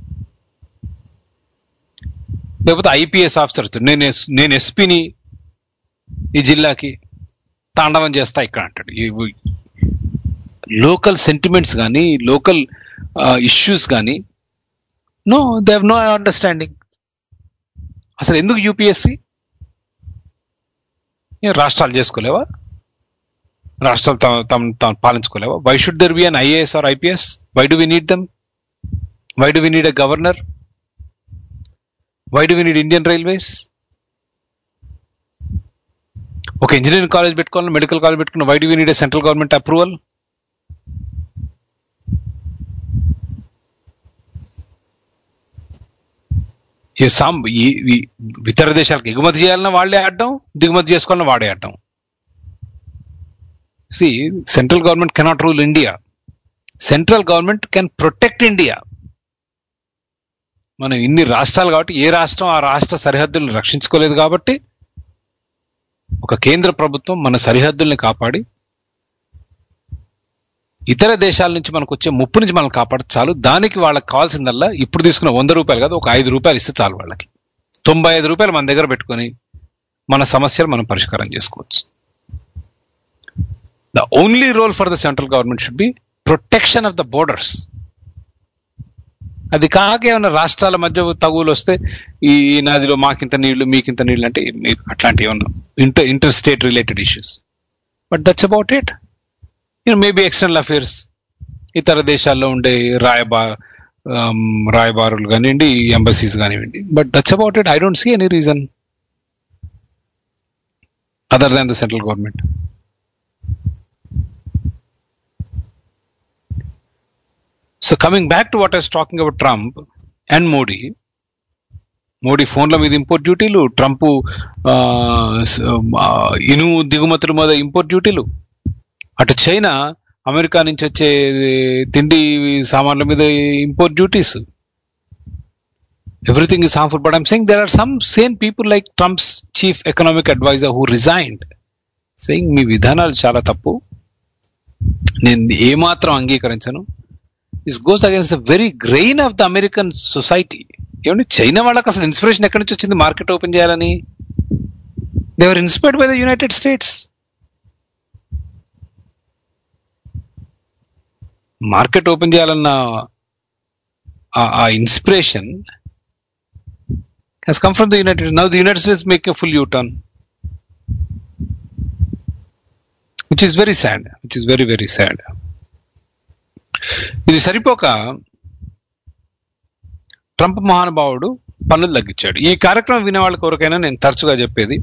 లేకపోతే ఐపీఎస్ ఆఫీసర్ నేను ఎస్- నేను ఎస్పీని ఈ జిల్లాకి తాండవం చేస్తా ఇక్కడ అంటాడు లోకల్ సెంటిమెంట్స్ కానీ లోకల్ ఇష్యూస్ కానీ no they have no understanding అసలు ఎందుకు యూపీఎస్సి రాష్ట్రాలు చేసుకోలేవా రాష్ట్రాలు తమ తమ తాము పాలించుకోలేవా why should there be an IAS or IPS why do we need them why do we need a governor why do we need Indian Railways ఒక ఇంజనీరింగ్ కాలేజ్ పెట్టుకోవాలి మెడికల్ కాలేజ్ పెట్టుకున్న why do we need a central government approval ఈ సాం ఈ ఈ ఇతర దేశాలకు ఎగుమతి చేయాలన్నా వాళ్ళే ఆడడం దిగుమతి చేసుకోవాలన్నా వాడే ఆడడం see central government cannot rule India central government can protect India మనం ఇన్ని రాష్ట్రాలు కాబట్టి ఏ రాష్ట్రం ఆ రాష్ట్ర సరిహద్దులను రక్షించుకోలేదు కాబట్టి ఒక కేంద్ర ప్రభుత్వం మన సరిహద్దుల్ని కాపాడి ఇతర దేశాల నుంచి మనకు వచ్చే ముప్పు నుంచి మనం కాపాడు చాలు దానికి వాళ్ళకి కావాల్సిందల్లా ఇప్పుడు తీసుకున్న వంద రూపాయలు కాదు ఒక ఐదు రూపాయలు ఇస్తే చాలు వాళ్ళకి తొంభై ఐదు రూపాయలు మన దగ్గర పెట్టుకొని మన సమస్యలు మనం పరిష్కారం చేసుకోవచ్చు the only role for the central government should be protection of the borders అది కాక ఏమైనా రాష్ట్రాల మధ్య తగులు వస్తే ఈ ఈ నదిలో మాకింత నీళ్లు మీకింత నీళ్లు అంటే మీ- అట్లాంటి ఏమన్నా inter interstate related issues but that's about it you know maybe external affairs ఇతర దేశాల్లో ఉండే రాయబా um, రాయబారులు కానివ్వండి ఎంబసీస్ కానివ్వండి but that's about it I don't see any reason other than the central government so coming back to what I's talking about Trump and Modi Modi ఫోన్ల మీద import డ్యూటీలు ట్రంప్ ఆ, స- ఆ, ఇనుము దిగుమతుల మీద ఇంపోర్ట్ డ్యూటీలు అటు చైనా అమెరికా నుంచి వచ్చే తిండి సామాన్ల మీద import duties everything is harmful but I'm saying there are some same people like Trump's chief economic advisor who resigned saying మీ విధానాలు చాలా తప్పు నేను ఏమాత్రం అంగీకరించను this goes against the very grain of the American society ఏమంటే China వాళ్ళకి అసలు ఇన్స్పిరేషన్ ఎక్కడి నుంచి వచ్చింది మార్కెట్ ఓపెన్ చేయాలని they were inspired by the United States market open చేయాలన్న ఆ- ఆ inspiration has come from the United Now the United States make a full U-turn. Which is very sad. Which is very, very sad. ఇది సరిపోక Trump మహానుభావుడు పన్నులు తగ్గించాడు ఈ కార్యక్రమం వినే వాళ్ళ కొరకైనా నేను తరచుగా చెప్పేది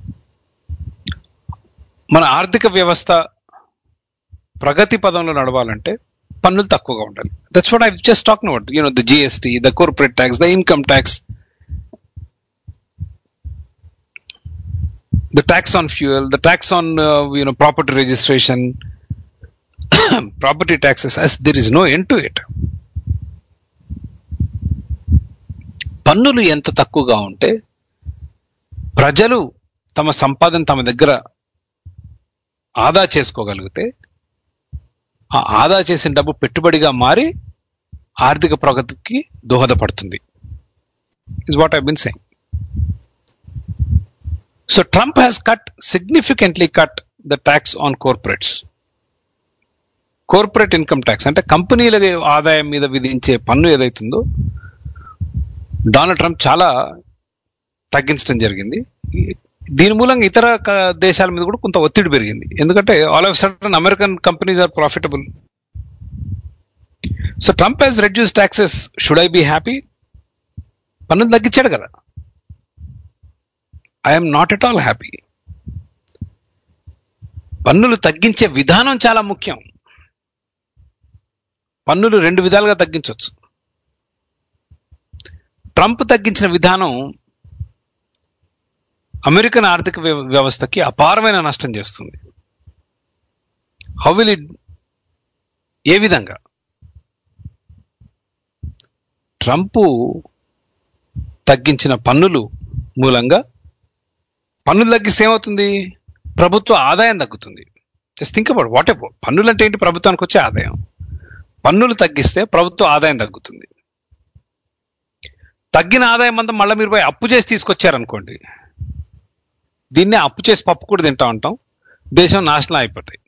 మన ఆర్థిక వ్యవస్థ ప్రగతి పదంలో నడవాలంటే పన్నులు తక్కువగా ఉండాలి that's what I just talk about you know the GST the corporate tax the income tax the tax on fuel, the tax on uh, you know property registration, property taxes, as there is no end to it. పన్నులు ఎంత తక్కువగా ఉంటే ప్రజలు తమ సంపాదన తమ దగ్గర ఆదా చేసుకోగలిగితే ఆ ఆదా చేసిన డబ్బు పెట్టుబడిగా మారి ఆర్థిక ప్రగతికి దోహదపడుతుంది is what I been saying So Trump has cut significantly cut the tax on corporates. Corporate income tax అంటే కంపెనీల ఆదాయం మీద విధించే పన్ను ఏదైతుందో డొనాల్డ్ ట్రంప్ చాలా తగ్గించడం జరిగింది దీని మూలంగా ఇతర క- దేశాల మీద కూడా కొంత ఒత్తిడి పెరిగింది ఎందుకంటే all of sudden American companies are profitable so Trump he's reduce taxes should I be happy పన్నులు తగ్గించాడు కదా I'm not at all happy పన్నులు తగ్గించే విధానం చాలా ముఖ్యం పన్నులు రెండు విధాలుగా తగ్గించవచ్చు ట్రంప్ తగ్గించిన విధానం అమెరికన్ ఆర్థిక వ్య- వ్యవస్థకి అపారమైన నష్టం చేస్తుంది హౌ విల్ ఇట్ ఏ విధంగా ట్రంప్ తగ్గించిన పన్నులు మూలంగా పన్నులు తగ్గిస్తే ఏమవుతుంది ప్రభుత్వ ఆదాయం తగ్గుతుంది just think about what about పన్నులు అంటే ఏంటి ప్రభుత్వానికి వచ్చే ఆదాయం పన్నులు తగ్గిస్తే ప్రభుత్వ ఆదాయం తగ్గుతుంది తగ్గిన ఆదాయం అంతా మళ్ళీ మీరు పోయి అప్పు చేసి తీసుకొచ్చారనుకోండి దీన్నే అప్పు చేసి పప్పు కూడా తింటా ఉంటాం దేశం నాశనం అయిపోతాయి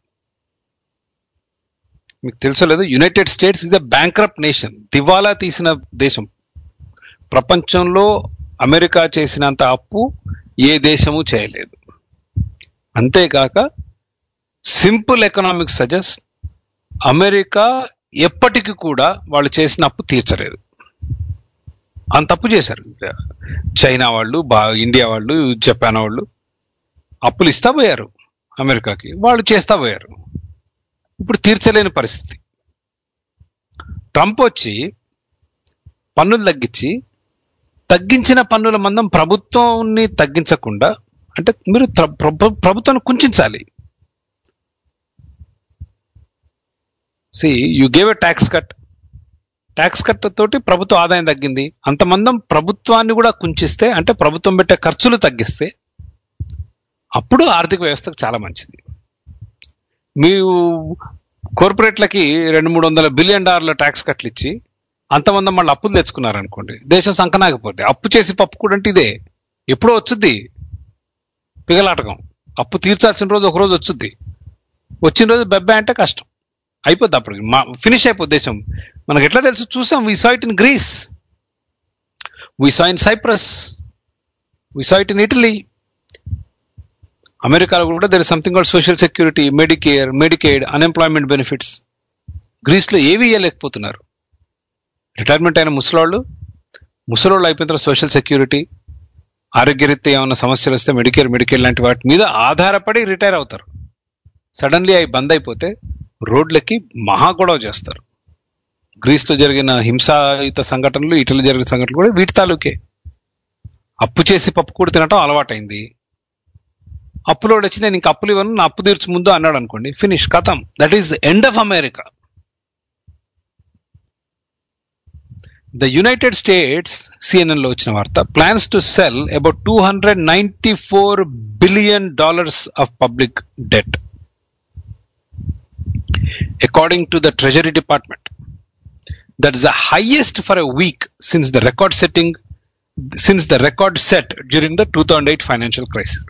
మీకు తెలుసో లేదు United States is the bankrupt nation దివాలా తీసిన దేశం ప్రపంచంలో అమెరికా చేసినంత అప్పు ఏ దేశము చేయలేదు అంతేకాక సింపుల్ ఎకనామిక్స్ సజెస్ట్ అమెరికా ఎప్పటికీ కూడా వాళ్ళు చేసిన అప్పు తీర్చలేదు అంత అప్పు చేశారు చైనా వాళ్ళు బా ఇండియా వాళ్ళు జపాన్ వాళ్ళు అప్పులు ఇస్తా పోయారు అమెరికాకి వాళ్ళు చేస్తా పోయారు ఇప్పుడు తీర్చలేని పరిస్థితి ట్రంప్ వచ్చి పన్నులు తగ్గించి తగ్గించిన పన్నుల మందం ప్రభుత్వాన్ని తగ్గించకుండా అంటే మీరు త్ర- ప్రభు- ప్రభుత్వాన్ని కుంచాలి see you gave a tax cut tax cut తోటి ప్రభుత్వ ఆదాయం తగ్గింది అంతమందం ప్రభుత్వాన్ని కూడా కుంచిస్తే అంటే ప్రభుత్వం పెట్టే ఖర్చులు తగ్గిస్తే అప్పుడు ఆర్థిక వ్యవస్థకు చాలా మంచిది మీరు కార్పొరేట్లకి రెండు మూడు వందల బిలియన్ డాలర్ల ట్యాక్స్ కట్లు ఇచ్చి అంతమంది మళ్ళీ అప్పులు తెచ్చుకున్నారనుకోండి దేశం సంకనాకపోతే అప్పు చేసి పప్పు కూడా అంటే ఇదే ఎప్పుడో వచ్చుద్ది పిగలాటకం అప్పు తీర్చాల్సిన రోజు ఒక రోజు వచ్చుద్ది వచ్చిన రోజు బెబ్బే అంటే కష్టం అయిపోద్ది అప్పుడు మా ఫినిష్ అయిపోద్ది దేశం మనకు ఎట్లా తెలుసు చూసాం we saw it in Greece we saw in Cyprus we saw it in Italy అమెరికాలో కూడా there is something called social security medicare medicaid unemployment benefits గ్రీస్లో ఏవి ఇవ్వలేకపోతున్నారు రిటైర్మెంట్ అయిన ముసలోళ్ళు ముసలోళ్ళు అయిపోయిన తర్వాత సోషల్ సెక్యూరిటీ ఆరోగ్యరీత్యా ఏమైనా సమస్యలు వస్తే మెడికేర్ మెడికేర్ లాంటి వాటి మీద ఆధారపడి రిటైర్ అవుతారు సడన్లీ అవి బంద్ అయిపోతే రోడ్లకి మహా గొడవ చేస్తారు గ్రీస్లో జరిగిన హింసాయుత సంఘటనలు ఇటలీలో జరిగిన సంఘటనలు కూడా వీటి తాలూకే అప్పు చేసి పప్పు కూడా తినటం అలవాటైంది అప్పులోడు వచ్చి నేను ఇంక అప్పులు ఇవ్వను నా అప్పు తీర్చు ముందు అన్నాడు అనుకోండి ఫినిష్ కథం that is end of America the United States CNN లో వచ్చిన వార్త plans to sell about two hundred ninety four billion dollars of public debt according to the Treasury Department. That is the highest for a week since the record setting since the record set during the 2008 financial crisis.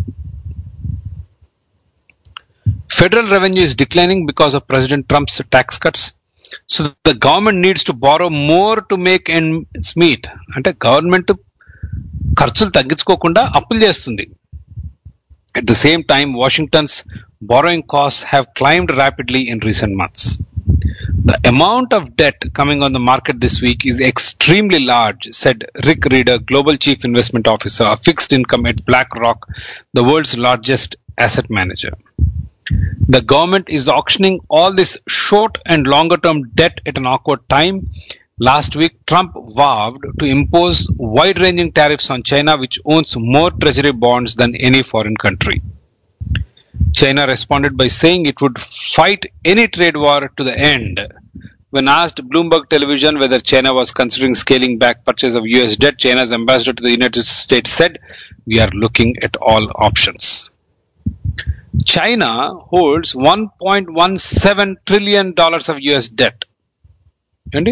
Federal revenue is declining because of President Trump's tax cuts. So the government needs to borrow more to make ends meet. అంటే government ఖర్చులు తగ్గించుకోకుండా అప్పులు చేస్తుంది At the same time, Washington's borrowing costs have climbed rapidly in recent months. The amount of debt coming on the market this week is extremely large, said Rick Reeder, Global Chief Investment Officer of Fixed Income at BlackRock, the world's largest asset manager. The government is auctioning all this short and longer term debt at an awkward time. Last week, Trump vowed to impose wide ranging tariffs on China, which owns more treasury bonds than any foreign country. China responded by saying it would fight any trade war to the end. When asked Bloomberg Television whether China was considering scaling back purchase of US debt, China's ambassador to the United States said, We are looking at all options. China holds 1.17 trillion dollars of US debt. And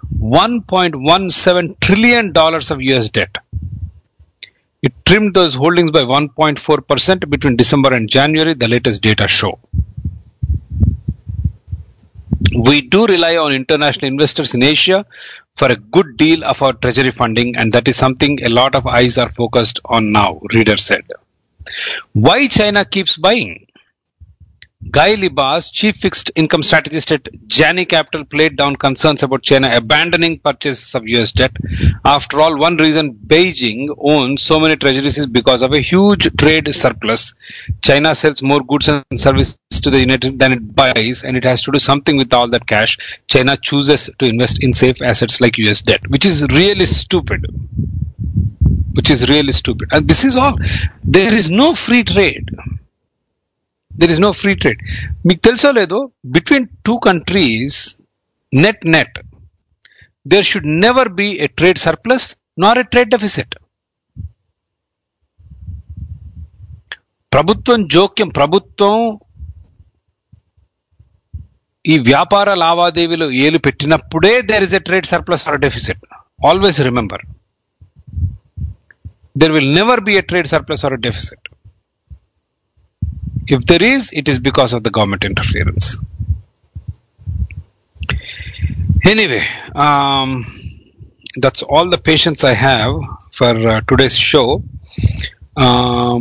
1.17 trillion dollars of US debt. It trimmed those holdings by 1.4% between December and January, the latest data show. We do rely on international investors in Asia for a good deal of our treasury funding, and that is something a lot of eyes are focused on now, Reader said. Why China keeps buying? Guy Libas, chief fixed income strategist at Janney Capital, played down concerns about China abandoning purchases of US debt. After all, one reason Beijing owns so many treasuries is because of a huge trade surplus. China sells more goods and services to the United than it buys, and it has to do something with all that cash. China chooses to invest in safe assets like US debt, which is really stupid. which is really stupid. And this is all. There is no free trade. There is no free trade. మీకు తెలుసో లేదో between two countries net net there should never be a trade surplus nor a trade deficit ప్రభుత్వం జోక్యం ప్రభుత్వం ఈ వ్యాపార లావాదేవీలు ఏలు పెట్టినప్పుడే there is a trade surplus or deficit always remember there will never be a trade surplus or a deficit. If there is, it is because of the government interference. Anyway, um, that's all the patience I have for uh, today's show. Um,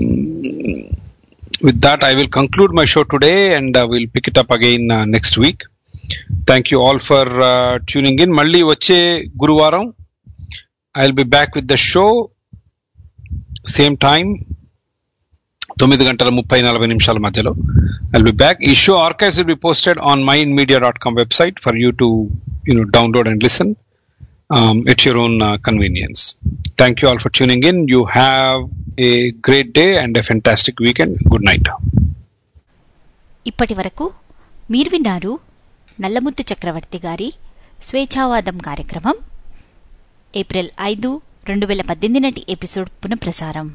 with that, I will conclude my show today and uh, we'll pick it up again uh, next week. Thank you all for uh, tuning in. Malli vache Guruvaram. I'll be back with the show same time తొమ్మిది గంటల ముప్పై నలభై నిమిషాల మధ్యలో I'll be back ఈ show archives will be posted on mind media dot com website for you to you know download and listen it's your own convenience thank you all for tuning in you have a great day and a fantastic weekend good night ఇప్పటి వరకు మీరు విన్నారు నల్లముద్దు చక్రవర్తి గారి స్వేచ్ఛావాదం కార్యక్రమం April ఐదు రెండు వేల పద్దెనిమిది నాటి ఎపిసోడ్ పునఃప్రసారం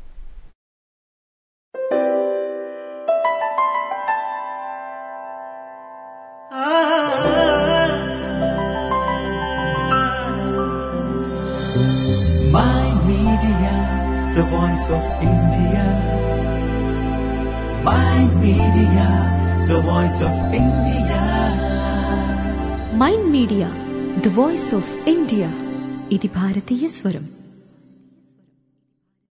My Media, the voice of India. My Media, the voice of India. Mind media the voice of India ఇది భారతీయ స్వరం